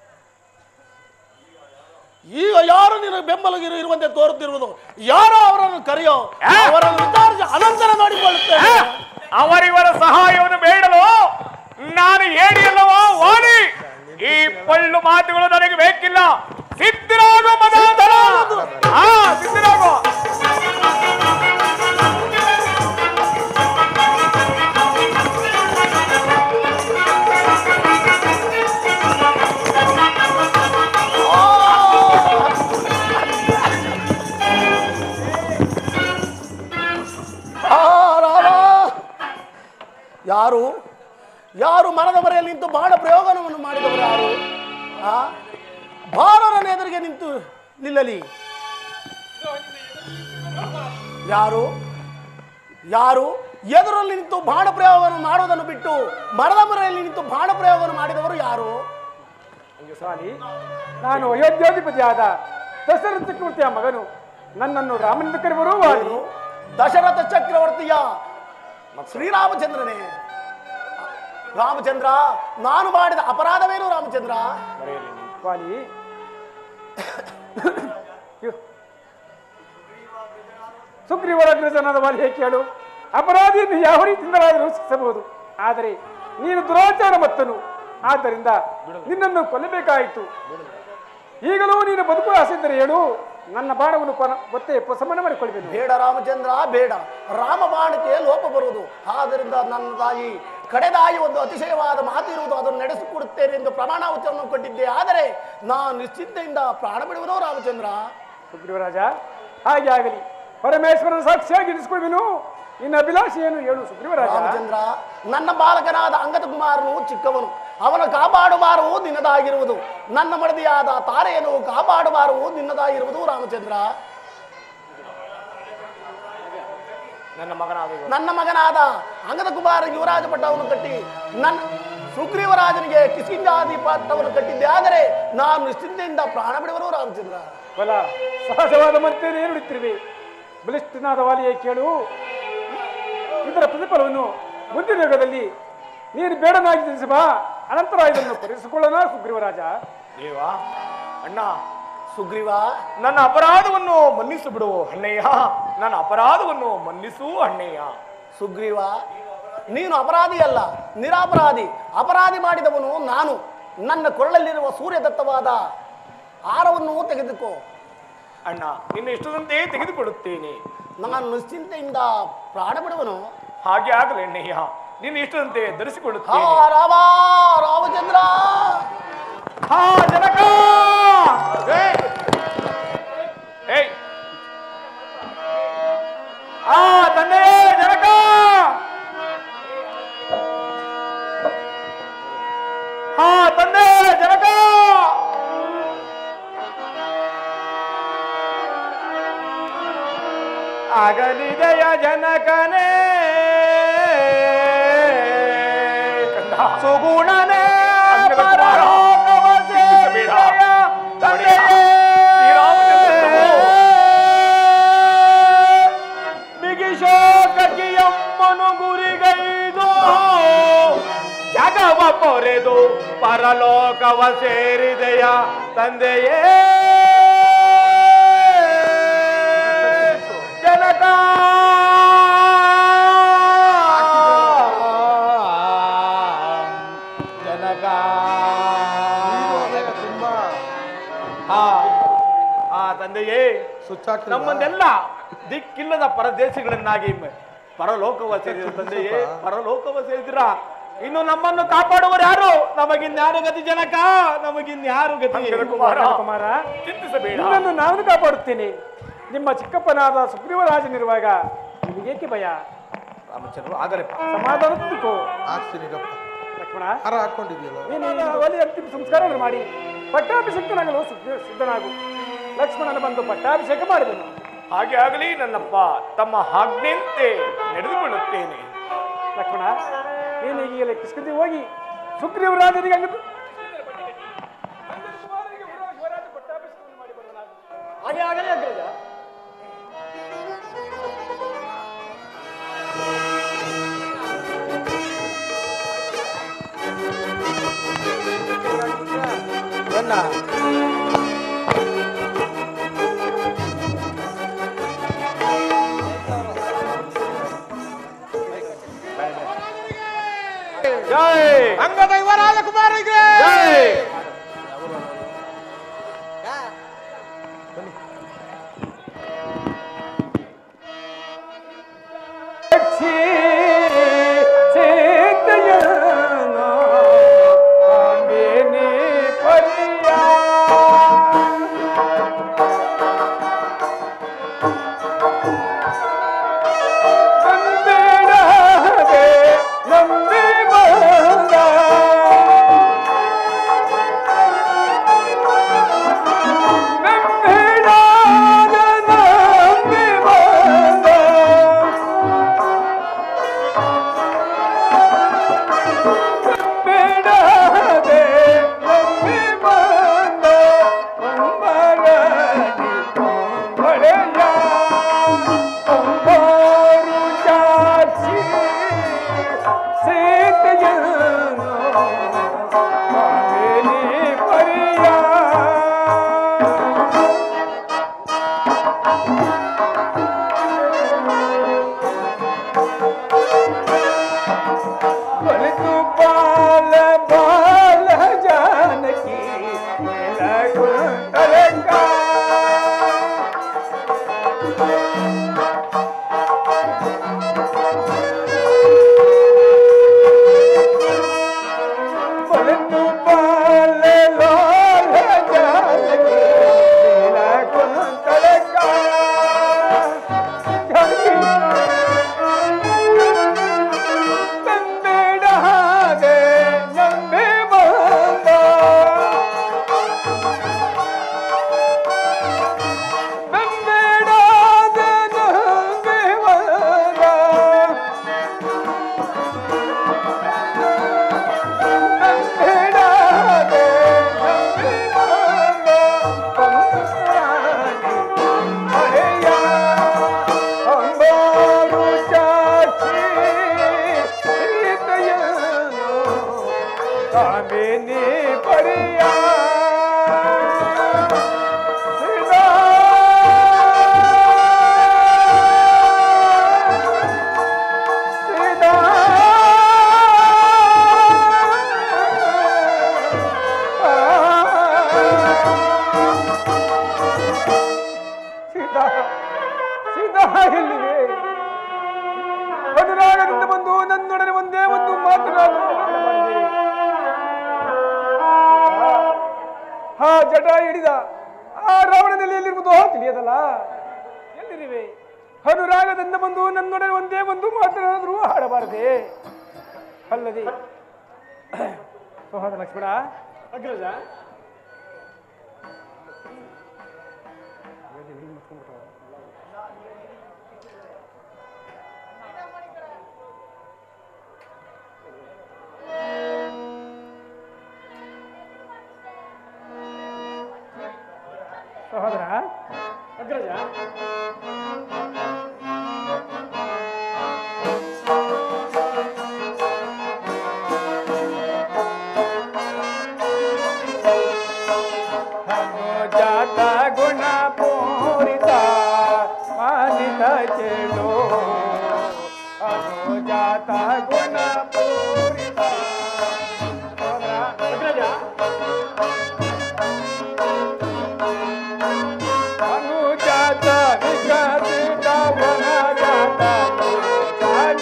ಈಗ ಯಾರು ನಿನ್ನ ಬೆಂಬಲಗಿರು ಇರುವಂತೆ ತೋರುತ್ತಿರುವುದು ಯಾರೋ ಅವರನ್ನು ಕರೆಯೋ ಅವರನ್ನು ವಿಚಾರಿಸಿ ಅನಂತರ ನೋಡಿಕೊಳ್ಳುತ್ತೇನೆ ಅವರಿವರ ಸಹಾಯವನ್ನು ಬೇಡಲು ನಾನು ಹೇಳಿಯಲ್ಲವೋ ವಾಣಿ ಈ ಪಳ್ಳು ಮಾತುಗಳು ನನಗೆ ಬೇಕಿಲ್ಲ ಸಿದ್ಧರಾಗು ಮದಾಂತರ ಹಾ ಸಿದ್ಧರಾಗು ಆ, ರಾಮ ಯಾರು ಯಾರು ಮರದ ಮರೆಯಲ್ಲಿ ನಿಂತು ಬಾಣ ಪ್ರಯೋಗವನ್ನು ಮಾಡಿದವರು ಯಾರು ಆ ಬಾಣರನ ಎದುರಿಗೆ ನಿಂತು ನಿಲ್ಲಲಿ ಯಾರು ಯಾರು ಎದುರಲ್ಲಿ ನಿಂತು ಬಾಣ ಪ್ರಯೋಗವನ್ನು ಮಾಡುವುದನ್ನು ಬಿಟ್ಟು ಮರದ ಮರೆಯಲ್ಲಿ ನಿಂತು ಬಾಣ ಪ್ರಯೋಗವನ್ನು ಮಾಡಿದವರು ಯಾರು ಸಾಲಿ ನಾನು ಅಯೋಧ್ಯಾಧಿಪತಿಯಾದ ದಶರಥ ಚಕ್ರವರ್ತಿಯ ಮಗನು ನನ್ನನ್ನು ರಾಮನಿಂದ ಕರೆಬರು ವಾಲಿ ದಶರಥ ಚಕ್ರವರ್ತಿಯ ಶ್ರೀರಾಮಚಂದ್ರನೇ ರಾಮಚಂದ್ರ ನಾನು ಮಾಡಿದ ಅಪರಾಧವೇನು ರಾಮಚಂದ್ರ ವಾಲಿ ಸುಗ್ರೀವರಾಗ್ರಜನಾದ ವಾಲಿಯೇ ಕೇಳು ಅಪರಾಧಿಯನ್ನು ಯಾವ ರೀತಿಯಿಂದಲಾದರೂ ಶಿಕ್ಷಿಸಬಹುದು ಆದರೆ ನೀನು ದುರಾಚಾರ ಮತ್ತನು ಆದ್ದರಿಂದ ನಿನ್ನನ್ನು ಕೊಲ್ಲಬೇಕಾಯಿತು ಈಗಲೂ ನೀನು ಬದುಕುವ ಆಸೆ ಇದ್ದರೆ ಹೇಳು ನನ್ನ ಬಾಣವನ್ನು ಪನ- ಮತ್ತೆ ಉಪಶಮನ ಮಾಡಿಕೊಳ್ಬೇನು ಬೇಡ ರಾಮಚಂದ್ರ ಬೇಡ ರಾಮ ಬಾಣಕ್ಕೆ ಲೋಪ ಬರುವುದು ಆದ್ದರಿಂದ ನನ್ನ ತಾಯಿ ಕಡೆದಾಯಿ ಒಂದು ಅತಿಶಯವಾದ ಮಾತು ಇರುವುದು ಅದನ್ನು ನಡೆಸಿಕೊಡುತ್ತೇನೆ ಎಂದು ಪ್ರಮಾಣ ವಚನವನ್ನು ಕೊಟ್ಟಿದ್ದೆ ಆದರೆ ನಾನು ನಿಶ್ಚಿಂತೆಯಿಂದ ಪ್ರಾಣ ಬಿಡುವನೋ ರಾಮಚಂದ್ರ ಸುಗ್ರೀವರಾಜ ಹಾಗೆ ಆಗಲಿ ಪರಮೇಶ್ವರನ ಸಾಕ್ಷಿಯಾಗಿ ಇರಿಸಿಕೊಳ್ಬೇನು ನಿನ್ನ ಅಭಿಲಾಷೆ ಏನು ಹೇಳು ಸುಗ್ರೀವರಾಜ ರಾಮಚಂದ್ರ ನನ್ನ ಬಾಲಕನಾದ ಅಂಗದ ಕುಮಾರನು ಚಿಕ್ಕವನು ಅವನ ಕಾಪಾಡುವಾರವು ನಿನ್ನದಾಗಿರುವುದು ನನ್ನ ಮಡದಿಯಾದ ತಾರೆಯನ್ನು ಕಾಪಾಡುವಾರವು ನಿನ್ನದಾಗಿರುವುದು ರಾಮಚಂದ್ರ ನನ್ನ ಮಗನಾದ ಇವ. ನನ್ನ ಮಗನಾದ ಅಂಗದ ಕುಮಾರ ಯುವರಾಜ ಪಟ್ಟವನ್ನು ಕಟ್ಟಿ ನನ್ನ ಸುಗ್ರೀವರಾಜನಿಗೆ ಕಿಸಿಂಜಾದಿ ಪಟ್ಟವನ್ನು ಕಟ್ಟಿದ್ದೆ ಆದರೆ ನಾನು ನಿಶ್ಚಿಂತೆಯಿಂದ ಪ್ರಾಣ ಬಿಡುವರು ರಾಮಚಂದ್ರ ಬಲ ಸಹಜವಾದ ಮತ್ತೆ ಏನು ನುಡಿತಿರುವೆ ಬಲಿಷ್ಠನಾದ ವಾಲಿಯೇ ಕೇಳು ಇದರ ಪ್ರತಿಫಲವನ್ನು ಮುಂದಿನ ಯುಗದಲ್ಲಿ ನೀನು ಬೇಡನಾಗಿ ತಿಳಿಸಿ ಬಾ ಅನಂತರ ಇದನ್ನು ಪರಿಸಿಕೊಳ್ಳೋಣ ಸುಗ್ರೀವರಾಜ ದೇವ ಅಣ್ಣ ಸುಗ್ರೀವ ನನ್ನ ಅಪರಾಧವನ್ನು ಮನ್ನಿಸು ಬಿಡು ಅಣ್ಣಯ್ಯ ನನ್ನ ಅಪರಾಧವನ್ನು ಮನ್ನಿಸು ಅಣ್ಣಯ್ಯ ಸುಗ್ರೀವ ನೀನು ಅಪರಾಧಿ ಅಲ್ಲ ನಿರಪರಾಧಿ ಅಪರಾಧಿ ಮಾಡಿದವನು ನಾನು ನನ್ನ ಕೊರಳಲ್ಲಿರುವ ಸೂರ್ಯದತ್ತವಾದ ಆರವನ್ನು ತೆಗೆದುಕೋ ಅಣ್ಣ ನಿನ್ನ ಇಷ್ಟದಂತೆ ತೆಗೆದುಕೊಳ್ಳುತ್ತೇನೆ ನಾನು ನಿಶ್ಚಿಂತೆಯಿಂದ ಪ್ರಾಣ ಬಿಡುವನು ಹಾಗೆ ಆಗಲಿ ಅಣ್ಣಯ್ಯ ನಿನ್ನ ಇಷ್ಟದಂತೆ ಹಾ ಧರಿಸಿಕೊಳ್ಳುತ್ತೇನೆ ರಾಮ ರಾಮಚಂದ್ರ ಹಾ ಜನಕ ಏಯ್ ಆ ತಂದೆ ಜನಕ ಹಾ ತಂದೆ ಜನಕ ಆಗಲಿದೆಯ ಜನಕನೇ ಸುಗುಣನೇ ಪರಲೋಕವ ಸೇರಿದೆಯ ತಂದೆಯೇ. ಬಿಗಿಶೋಕಕಿಯಮ್ಮನು ಗುರಿಗೈದು ಜಗವ ಪೊರೆದು ಪರಲೋಕವ ಸೇರಿದೆಯ ತಂದೆಯೇ ಜನಕ ಜನಕ ಹಾ ಆ ತಂದೆಯೇ ನಮ್ಮನ್ನೆಲ್ಲ ದಿಕ್ಕಿಲ್ಲದ ಪರದೇಶಗಳನ್ನಾಗಿ ಮ- ಪರಲೋಕವ ಸೇರಿದ ತಂದೆಯೇ ಪರಲೋಕವ ಸೇರಿದ್ರ ಇನ್ನು ನಮ್ಮನ್ನು ಕಾಪಾಡುವರು ಯಾರು ನಮಗಿನ್ಯಾರು ಗತಿ ಜನಕ ನಮಗಿನ್ಯಾರು ಗತಿ ಕುಮಾರ ಕುಮಾರ ಚಿಂತಿಸಬೇಡ ನಿನ್ನನ್ನು ನಾನು ಕಾಪಾಡುತ್ತೇನೆ ನಿಮ್ಮ ಚಿಕ್ಕಪ್ಪನಾದ ಸುಗ್ರೀವರಾಜನಿರುವಾಗ ನಿಮಗೇಕೆ ಭಯ ರಾಮಚಂದ್ರ ಆಗಲೇ ಸಮಾಧಾನ ತಂದುಕೋ ಲಕ್ಷ್ಮಣ ಹರ ಹಾಕೊಂಡಿದ್ಯಲ್ಲ ನೀನು ಈ ಒಲಿ ಅಂತಿಮ ಸಂಸ್ಕಾರವನ್ನು ಮಾಡಿ ಪಟ್ಟಾಭಿಷೇಕನಾಗಲು ಸಿದ್ಧ- ಸಿದ್ಧನಾಗು ಲಕ್ಷ್ಮಣನ ಬಂದು ಪಟ್ಟಾಭಿಷೇಕ ಮಾಡಿದನು ಹಾಗೆ ಆಗಲಿ ನನ್ನಪ್ಪ ತಮ್ಮ ಆಜ್ಞೆಯಂತೆ ನಡೆದುಕೊಳ್ಳುತ್ತೇನೆ ಲಕ್ಷ್ಮಣ ನೀನು ಈಗಲೇ ಕಿಷ್ಕಿಂದಿ ಹೋಗಿ ಸುಗ್ರೀವರಾಜನಿಗೆ ಅಂಗದು ಹಾಗೆ ಆಗಲೇ ಅಗ್ರಜ ಜೈ ಅಂಗದ ಯುವರಾಜ ಕುಮಾರಿಗೆ ಸೀತಾ ಸೀತಾ ಎಲ್ಲಿವೆ ಅನುರಾಗದಿಂದ ಬಂದು ನನ್ನೊಡನೆ ಒಂದೇ ಒಂದು ಮಾತನಾಡು ಹಾ ಜಟ ಹಿಡಿದ ಆ ರಾವಣನಲ್ಲಿ ಎಲ್ಲಿರುವುದು ತಿಳಿಯದಲ್ಲ ಎಲ್ಲಿರಿವೆ ಅನುರಾಗದಿಂದ ಬಂದು ನನ್ನೊಡನೆ ಒಂದೇ ಒಂದು ಮಾತನಾದರೂ ಹಾಡಬಾರದೆ ಅಲ್ಲದೆ ಸೋಹದ ಲಕ್ಷ್ಮಣ ಅಗ್ರಜ ಸಹೋದರ ಅಗ್ರಜ ಜಾತ ಗುಣ ಪೂರಿತ ಮಾನಿತ ಕೇಳು ಅನುಜಾತ ಗುಣ ಪೂರಿತ ಅಗ್ರಜ ಅನುಜಾತ ವಿಕಸಿತ ವನಜಾತ ಜಾತ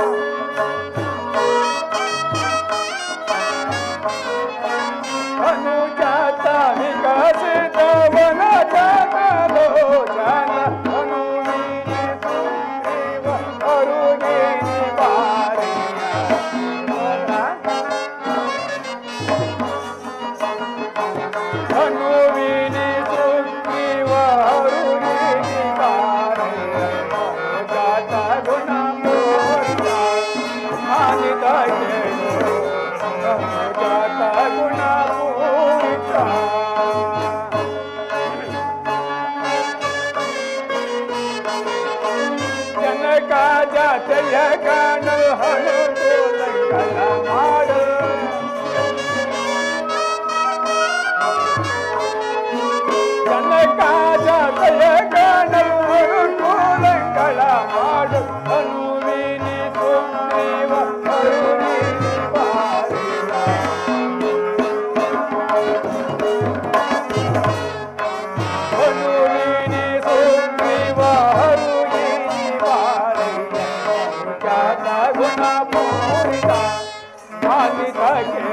ಅನುಜಾತ ವಿಕಸಿತ ವನಜಾತ ಲೋಚನ ಅನುಮೀರಿ ಸುಗ್ರೀವ ಅರುಗೇನಿ ಬಾರಿಯ ದಯ ಕಾಣಲು ಅನುಕೂಲಗಳ ಮಾಡು ಜನಕಾಜ ದಯ ಕಾಣಲು ಅನುಕೂಲಗಳ ಮಾಡು ಅನುವಿನಿ ಸುಗ್ರೀವ ಅರುಣಿನಿ ಬಾರಿದ ಅನುವಿನಿ ಸುಗ್ರೀವ ಅರುಣಿನಿ ಬಾರಿದ ಜಾತ ಗುಣ ಪೂರಿತ ಮಾಲಿತಗೆ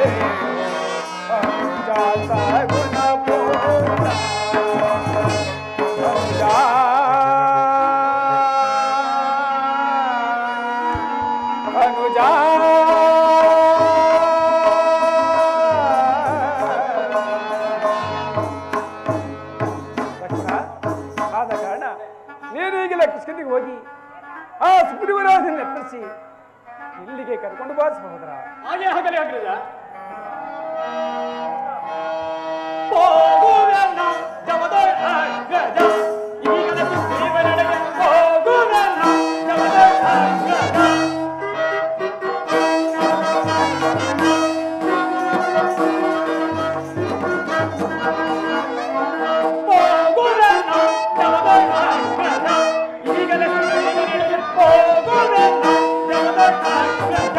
ಜಾತ ಗುಣ ಪೂರಿತ ಅನುಜ ಲಕ್ಷ್ಮಣ ಆದ ಕಾರಣ ನೀನು ಈಗಲೇ ಕೃಷ್ಣನಿಗೆ ಹೋಗಿ ಆ ಸುಗ್ರೀವರಾಜನ ಎತ್ತರಿಸಿ ಇಲ್ಲಿಗೆ ಕರ್ಕೊಂಡು ಬಾ ಸಹೋದರ ಹಾಗೆ ಆಗಲಿ ಅಗ್ರಜ ಹೋಗುವೆನ ಜಮದೊಳ್ ಅಗ್ರಜ. ಈಗಲೇ ಸುಗ್ರೀವನೆಡೆಗೆ ಹೋಗುವೆನ ಜಮದೊಳ್ ಅಗ್ರಜ. ಹೋಗುವೆನ ಜಮದೊಳ್ ಅಗ್ರಜ. ಈಗಲೇ ಸುಗ್ರೀವನೆಡೆಗೆ ಹೋಗುವೆನ ಜಮದೊಳ್ ಅಗ್ರಜ.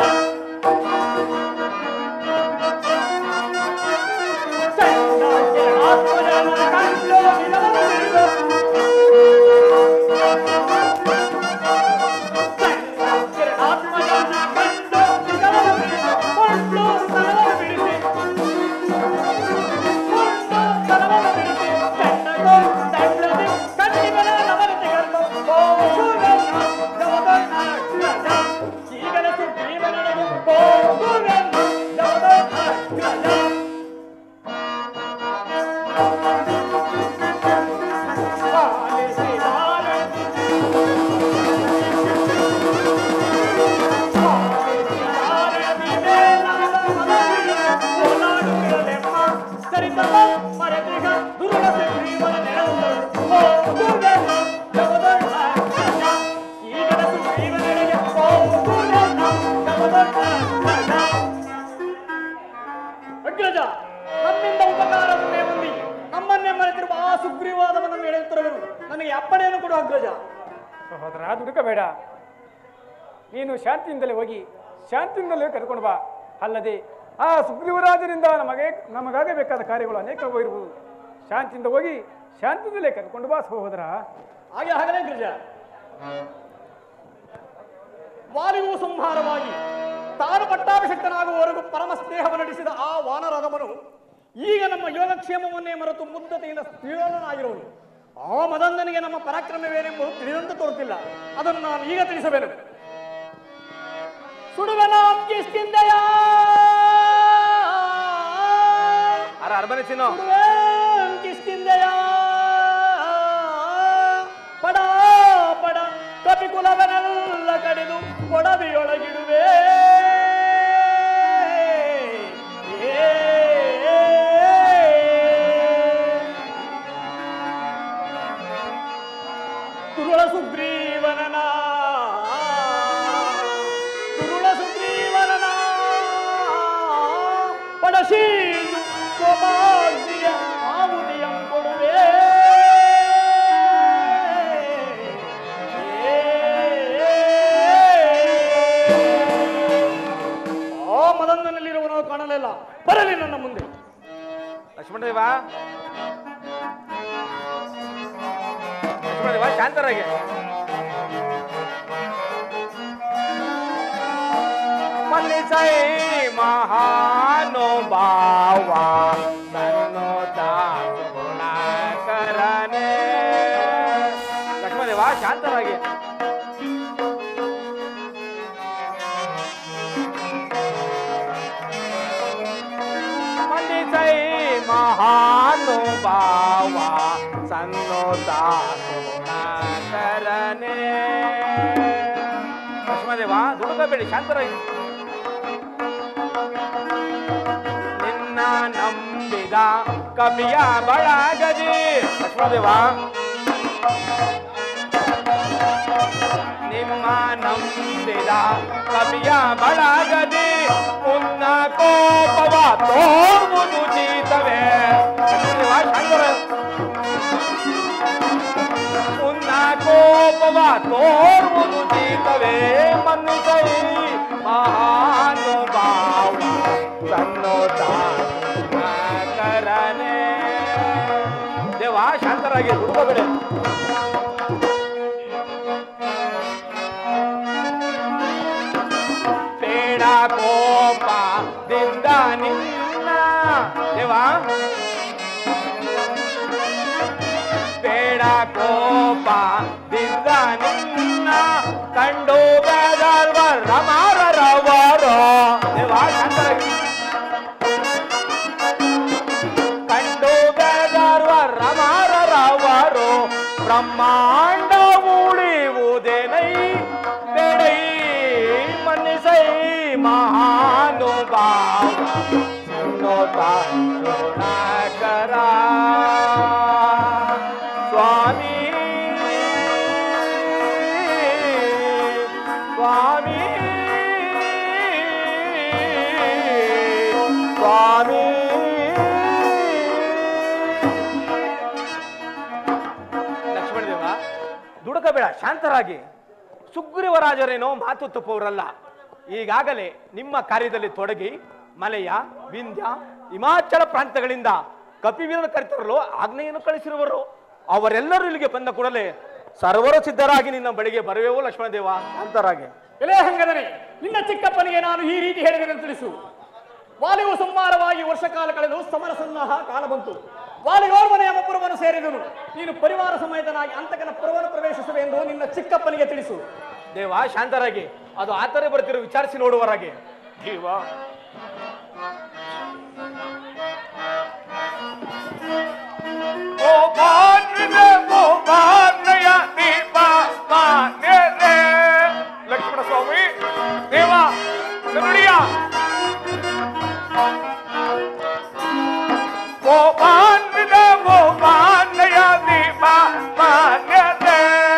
ಅಗ್ರಜ ನಮ್ಮಿಂದ ಉಪಕಾರವನ್ನೇ ಹೊಂದಿ ನಮ್ಮನ್ನೇ ಮರೆತಿರುವ ಆ ಸುಗ್ರೀವಾದವನ್ನು ಹೇಳುತ್ತಿರುವರು ನನಗೆ ಅಪ್ಪಣೆಯನ್ನು ಕೊಡು ಅಗ್ರಜ ಸಹೋದರ ದುಡುಕಬೇಡ ನೀನು ಶಾಂತಿಯಿಂದಲೇ ಹೋಗಿ ಶಾಂತಿಯಿಂದಲೇ ಕರ್ಕೊಂಡು ಬಾ ಅಲ್ಲದೆ ಆ ಸುಗ್ರೀವರಾಜರಿಂದ ನಮಗೆ ನಮಗಾಗಬೇಕಾದ ಕಾರ್ಯಗಳು ಅನೇಕವು ಇರುವುದು ಶಾಂತಿಯಿಂದ ಹೋಗಿ ಶಾಂತಿಯಿಂದಲೇ ಕರ್ಕೊಂಡು ಬಾ ಸಹೋದರ ಹಾಗೆ ಹಾಗಲೇ ಅಗ್ರಜ ವಾಲಿಗೂ ಸಂಹಾರವಾಗಿ ತಾನು ಪಟ್ಟಾಭಿಷಕ್ತನಾಗುವವರೆಗೂ ಪರಮ ಸ್ನೇಹವನ್ನು ನಡೆಸಿದ ಆ ವಾನರದವನು ಈಗ ನಮ್ಮ ಯೋಗಕ್ಷೇಮವನ್ನೇ ಮರೆತು ಮುಗ್ಧತೆಯಿಂದ ಸ್ಥಿರನಾಗಿರುವನು ಆ ಮದಂದನಿಗೆ ನಮ್ಮ ಪರಾಕ್ರಮವೇನೆಂಬುದು ತಿಳಿದಂತೆ ತೋರುತ್ತಿಲ್ಲ ಅದನ್ನು ನಾನು ಈಗ ತಿಳಿಸಬೇನು ಸುಡುವೆನಾಂ ಕಿಷ್ಕಿಂದೆಯ ಅರ ಅರಮನೆ ಚಿನ್ನು ಸುಡುವೆಂ ಕಿಷ್ಕಿಂದೆಯ ಪಡ ಪಡ ಕಪಿಕುಲವನೆಲ್ಲ ಕಡಿದು ಕೊಡವಿಯೊಳಗಿಡುವೆ ಏ, ತುರುಳ ಸುಗ್ರೀವನನ ತುರುಳ ಸುಗ್ರೀವನನ ಪಡಶೀಲು ಕೋಮಾರ್ಜಿಯ ಆಹುತಿಯಂ ಕೊಡುವೆ ಆ ಮದಂದನಲ್ಲಿರುವನೋ ಕಾಣಲಿಲ್ಲ ಬರಲಿ ನನ್ನ ಮುಂದೆ ಲಕ್ಷ್ಮಣ ದೇವ ಲಕ್ಷ್ಮಣ ದೇವ ಶಾಂತರಾಗಿ ಮನ್ನಿಸೈ ಮಹಾನುಭಾವ ನನ್ನು ಗುಣಕರನೆ ಲಕ್ಷ್ಮಣ ದೇವ ಶಾಂತರಾಗಿ ಮನ್ನಿಸೈ ಮಹಾನುಭಾವ ಸನ್ನೋತ ಗುಣಕರನೆ ಲಕ್ಷ್ಮಣದೇವ ದುಡುಕಬೇಡಿ ಶಾಂತರಾಗಿ ನಿನ್ನ ನಂಬಿದ ಕವಿಯ ಬಳಗದಿ ಲಕ್ಷ್ಮಣದೇವ ನಿಮ್ಮ ನಂಬಿದ ಕವಿಯ ಬಳಗದಿ ಉನ್ನ ಕೋಪವ ತೋರುವುದು ಚೀತವೇ ಶಾಂತರ ಉನ್ನ ಕೋಪವ ತೋರುವುದು ಚೀತವೇ ಮನ್ನಿಸೈ ಮಹಾನುಭಾವ ಕರನೆ ದೇವ ಶಾಂತರಾಗಿ ಹುಡುಗಬೇಡ ಬೇಡ ಕೋಪದಿಂದ ನಿನ್ನ ದೇವ ಬೇಡ ಕೋಪದಿಂದ ನಿನ್ನ ಕಂಡು ಬೇದರ್ವ ರಮಾರರವರು ದೇವ ಶಾಂತರಾಗಿ ಕಂಡು ಬೇದರ್ವ ರಮಾರರವರು ಬ್ರಹ್ಮಾಂಡ ಉಳಿಯುವುದೇನೈ ಬೆಳೈ ಮನ್ನಿಸೈ ಮಹಾನುಭಾವ ಸುನ್ನೋತ ಕರುಣಾಕರ ಸ್ವಾಮಿ ಸ್ವಾಮಿ ಸ್ವಾಮಿ ಲಕ್ಷ್ಮಣದೇವ ದುಡುಕಬೇಡ ಶಾಂತರಾಗಿ ಸುಗ್ರೀವರಾಜರೇನೋ ಮಾತು ತಪ್ಪುವರಲ್ಲ ಈಗಾಗಲೇ ನಿಮ್ಮ ಕಾರ್ಯದಲ್ಲಿ ತೊಡಗಿ ಮಲೆಯ ವಿಂಧ್ಯ ಹಿಮಾಚಲ ಪ್ರಾಂತ್ಯಗಳಿಂದ ಕಪಿವೀರನ ಕರೆತರಲು ಆಜ್ಞೆಯನ್ನು ಕಳಿಸಿರುವರು ಅವರೆಲ್ಲರೂ ಇಲ್ಲಿಗೆ ಬಂದ ಕೂಡಲೇ ಸರ್ವರು ಸಿದ್ಧರಾಗಿ ನಿನ್ನ ಬಳಿಗೆ ಬರುವೆವು ಲಕ್ಷ್ಮಣದೇವ ಶಾಂತರಾಗಿ ಎಲೆ ಹಂಗದನೆ ನಿನ್ನ ಚಿಕ್ಕಪ್ಪನಿಗೆ ನಾನು ಈ ರೀತಿ ಹೇಳಿದೆ ತಿಳಿಸು ವಾಲಿಯು ಸಂಹಾರವಾಗಿ ವರ್ಷ ಕಾಲ ಕಳೆದು ಸಮರ ಸನ್ನಾಹ ಕಾಲ ಬಂತು ವಾಲಿಯೋರ್ವನೆಯ ಪುರವನ್ನು ಸೇರಿದನು ನೀನು ಪರಿವಾರ ಸಮೇತನಾಗಿ ಅಂತಕನ ಪುರವನ್ನು ಪ್ರವೇಶಿಸುವೆ ಎಂದು ನಿನ್ನ ಚಿಕ್ಕಪ್ಪನಿಗೆ ತಿಳಿಸು ದೇವ ಶಾಂತರಾಗಿ ಅದು ಆತರೇ ಬರ್ತಿರೋ ವಿಚಾರಿಸಿ ನೋಡುವರಾಗೆ ಜೀವ ಲಕ್ಷ್ಮಣ ಸ್ವಾಮಿ ದೇವ ಕನ್ನಡಿಯ ಗೋಪಾನ್ವಿದ ಗೋಪಾನ್ನಯ ದೀಪ ಮಾನ್ಯತೆ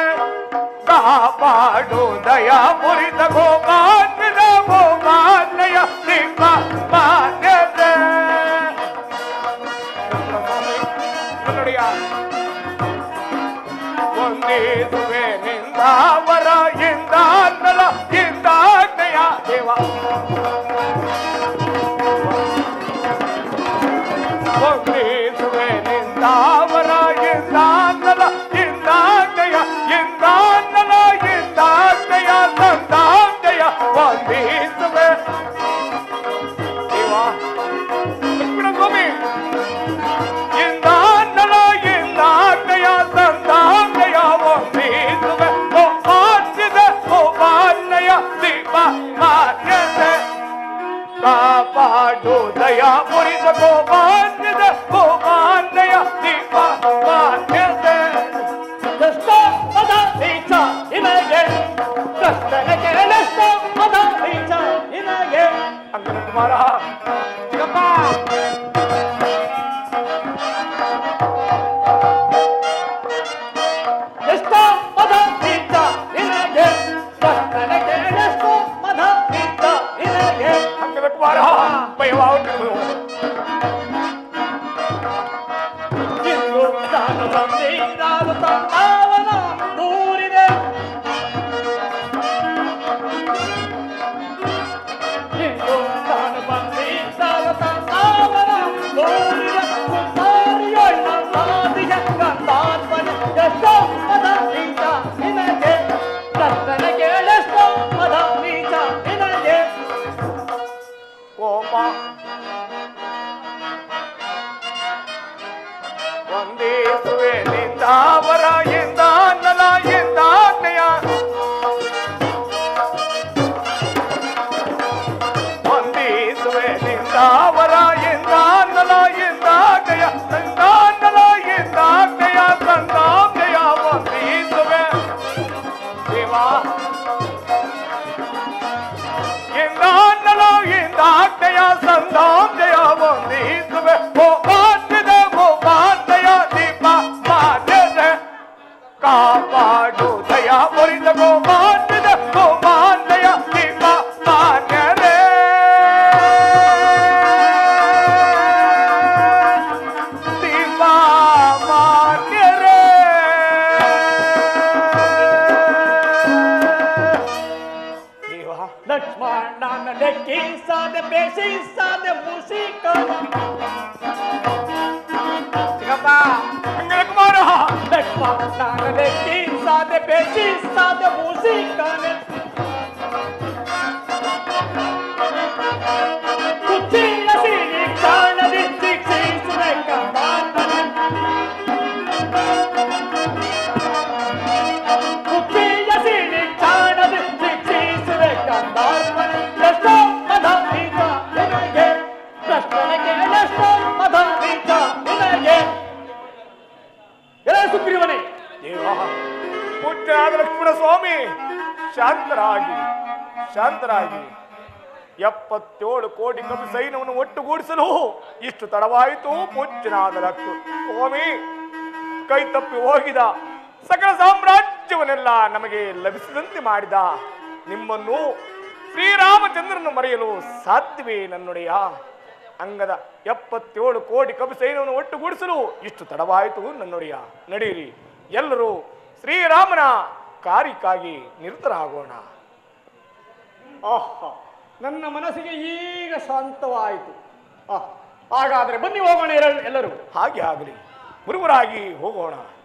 ಕಾಪಾಡು ದಯಾ ಮುರಿದ ಗೋಪಾನ್ವಿದ ಗೋಪಾನ್ನಯ ದೀಪ ಮಾನ್ಯತೆ ಕನ್ನಡಿಯ ಒಂದಿಸುವೆ ನಿಂದಾವರ ಇಂದಾನಲ ಇಂದಾಜ್ಞೆಯ ದೇವ ಒಂದಿಸುವೆ ನಿಂದಾವರ ಇಂದಾನಲ ಇಂದಾಜ್ಞೆಯ ಇಂದಾನಲ ಇಂದಾಜ್ಞೆಯ ತಂದಾಜ್ಞೆಯ ಒಂದಿಸುವೆ ದೇವ ಲಕ್ಷ್ಮಣ ಸ್ವಾಮಿ ಇಂದಾನಲ ಇಂದಾಜ್ಞೆಯ ತಂದಾಜ್ಞೆಯ ಒಂದಿಸುವೆ ಗೋಪಾನ್ಯದ ಗೋಪಾನ್ಯ ದೀಪ ಮಾನ್ಯತೆ ಕಾಪಾಡು ದಯಾ ಮುರಿದ ಗೋಪಾನ್ಯದ ಗೋಪಾನ್ಯ ದೀಪ ಮಾನ್ಯತೆ ಕಷ್ಟ ಪದ ನೀಚ ನಿನಗೆ ಕಷ್ಟನಕ್ಕೆ ನಷ್ಟ ಪದ ನೀಚ ನಿನಗೆ ಅಂಗನ ಕುಮಾರ ಚಿಕ್ಕಪ್ಪ ಎಷ್ಟೋ ಪದ ನೀಚ ನಿನಗೆ ಕಷ್ಟನಕ್ಕೆ ನಷ್ಟ ಪದ ನೀಚ ನಿನಗೆ ಅಂಗನ ಕುಮಾರ ಭಯವಾಗುತ್ತಿರುವುದು ಇಂದು ನಾನು ಬಂದಿ ನಾನು ತಂದಾವನ ದೂರಿದೆ ಇಂದು ನಾನು ಬಂದಿ ಲಕ್ಷ್ಮಣನ ಲೆಕ್ಕಿಸದೆ ಬೇಸಿಸದೆ ಮುಷಿಕನ ಚಿಕ್ಕಪ್ಪ ಅಂಗನ ಕುಮಾರ ಲಕ್ಷ್ಮಣನ ಲೆಕ್ಕಿಸದೆ ಬೇಸಿಸದೆ ಮುಷಿಕನ ಕುಚ್ಚಿನ ಸಿರಿ ಕಾಣದಿ ಶಿಕ್ಷಿಸುವೆ ಕಂದಾತನ ಕುಚ್ಚಿಯ ಸಿರಿ ಕಾಣದಿ ಶಿಕ್ಷಿಸುವೆ ಕಂದಾತನ ಎಷ್ಟೋ ಪದಾರ್ಥ ನಿನಗೆ ಪ್ರಶ್ನೆಗೆ ಎಷ್ಟೋ ಪದಾರ್ಥ ನಿನಗೆ ಎಲ್ಲ ಸುಗ್ರೀವನೇ ದೇವ ಪೂಜ್ಯನಾದ ಲಕ್ಷ್ಮಣ ಸ್ವಾಮಿ ಶಾಂತರಾಗಿ ಶಾಂತರಾಗಿ ಎಪ್ಪತ್ತೇಳು ಕೋಟಿ ಕಪಿ ಸೈನ್ಯವನ್ನು ಒಟ್ಟುಗೂಡಿಸಲು ಇಷ್ಟು ತಡವಾಯಿತು ಪೂಜ್ಯನಾದ ಲಕ್ಷ್ಮಣ ಸ್ವಾಮಿ ಕೈ ತಪ್ಪಿ ಹೋಗಿದ ಸಕಲ ಸಾಮ್ರಾಜ್ಯವನ್ನೆಲ್ಲ ನಮಗೆ ಲಭಿಸಿದಂತೆ ಮಾಡಿದ ನಿಮ್ಮನ್ನು ಶ್ರೀರಾಮಚಂದ್ರನು ಮರೆಯಲು ಸಾಧ್ಯವೇ ನನ್ನೊಡೆಯ ಅಂಗದ ಎಪ್ಪತ್ತೇಳು ಕೋಟಿ ಕಪಿ ಸೈನ್ಯವನ್ನು ಒಟ್ಟುಗೂಡಿಸಲು ಇಷ್ಟು ತಡವಾಯಿತು ನನ್ನೊಡೆಯ ನಡೆಯಿರಿ ಎಲ್ಲರೂ ಶ್ರೀರಾಮನ ಕಾರ್ಯಕ್ಕಾಗಿ ನಿರತರಾಗೋಣ ಆಹಾ ನನ್ನ ಮನಸ್ಸಿಗೆ ಈಗ ಶಾಂತವಾಯಿತು ಆಹ್, ಹಾಗಾದ್ರೆ ಬನ್ನಿ ಹೋಗೋಣ ಎಲ್ಲ- ಎಲ್ಲರೂ ಹಾಗೆ ಆಗಲಿ ಮುರುಗುರಾಗಿ ಹೋಗೋಣ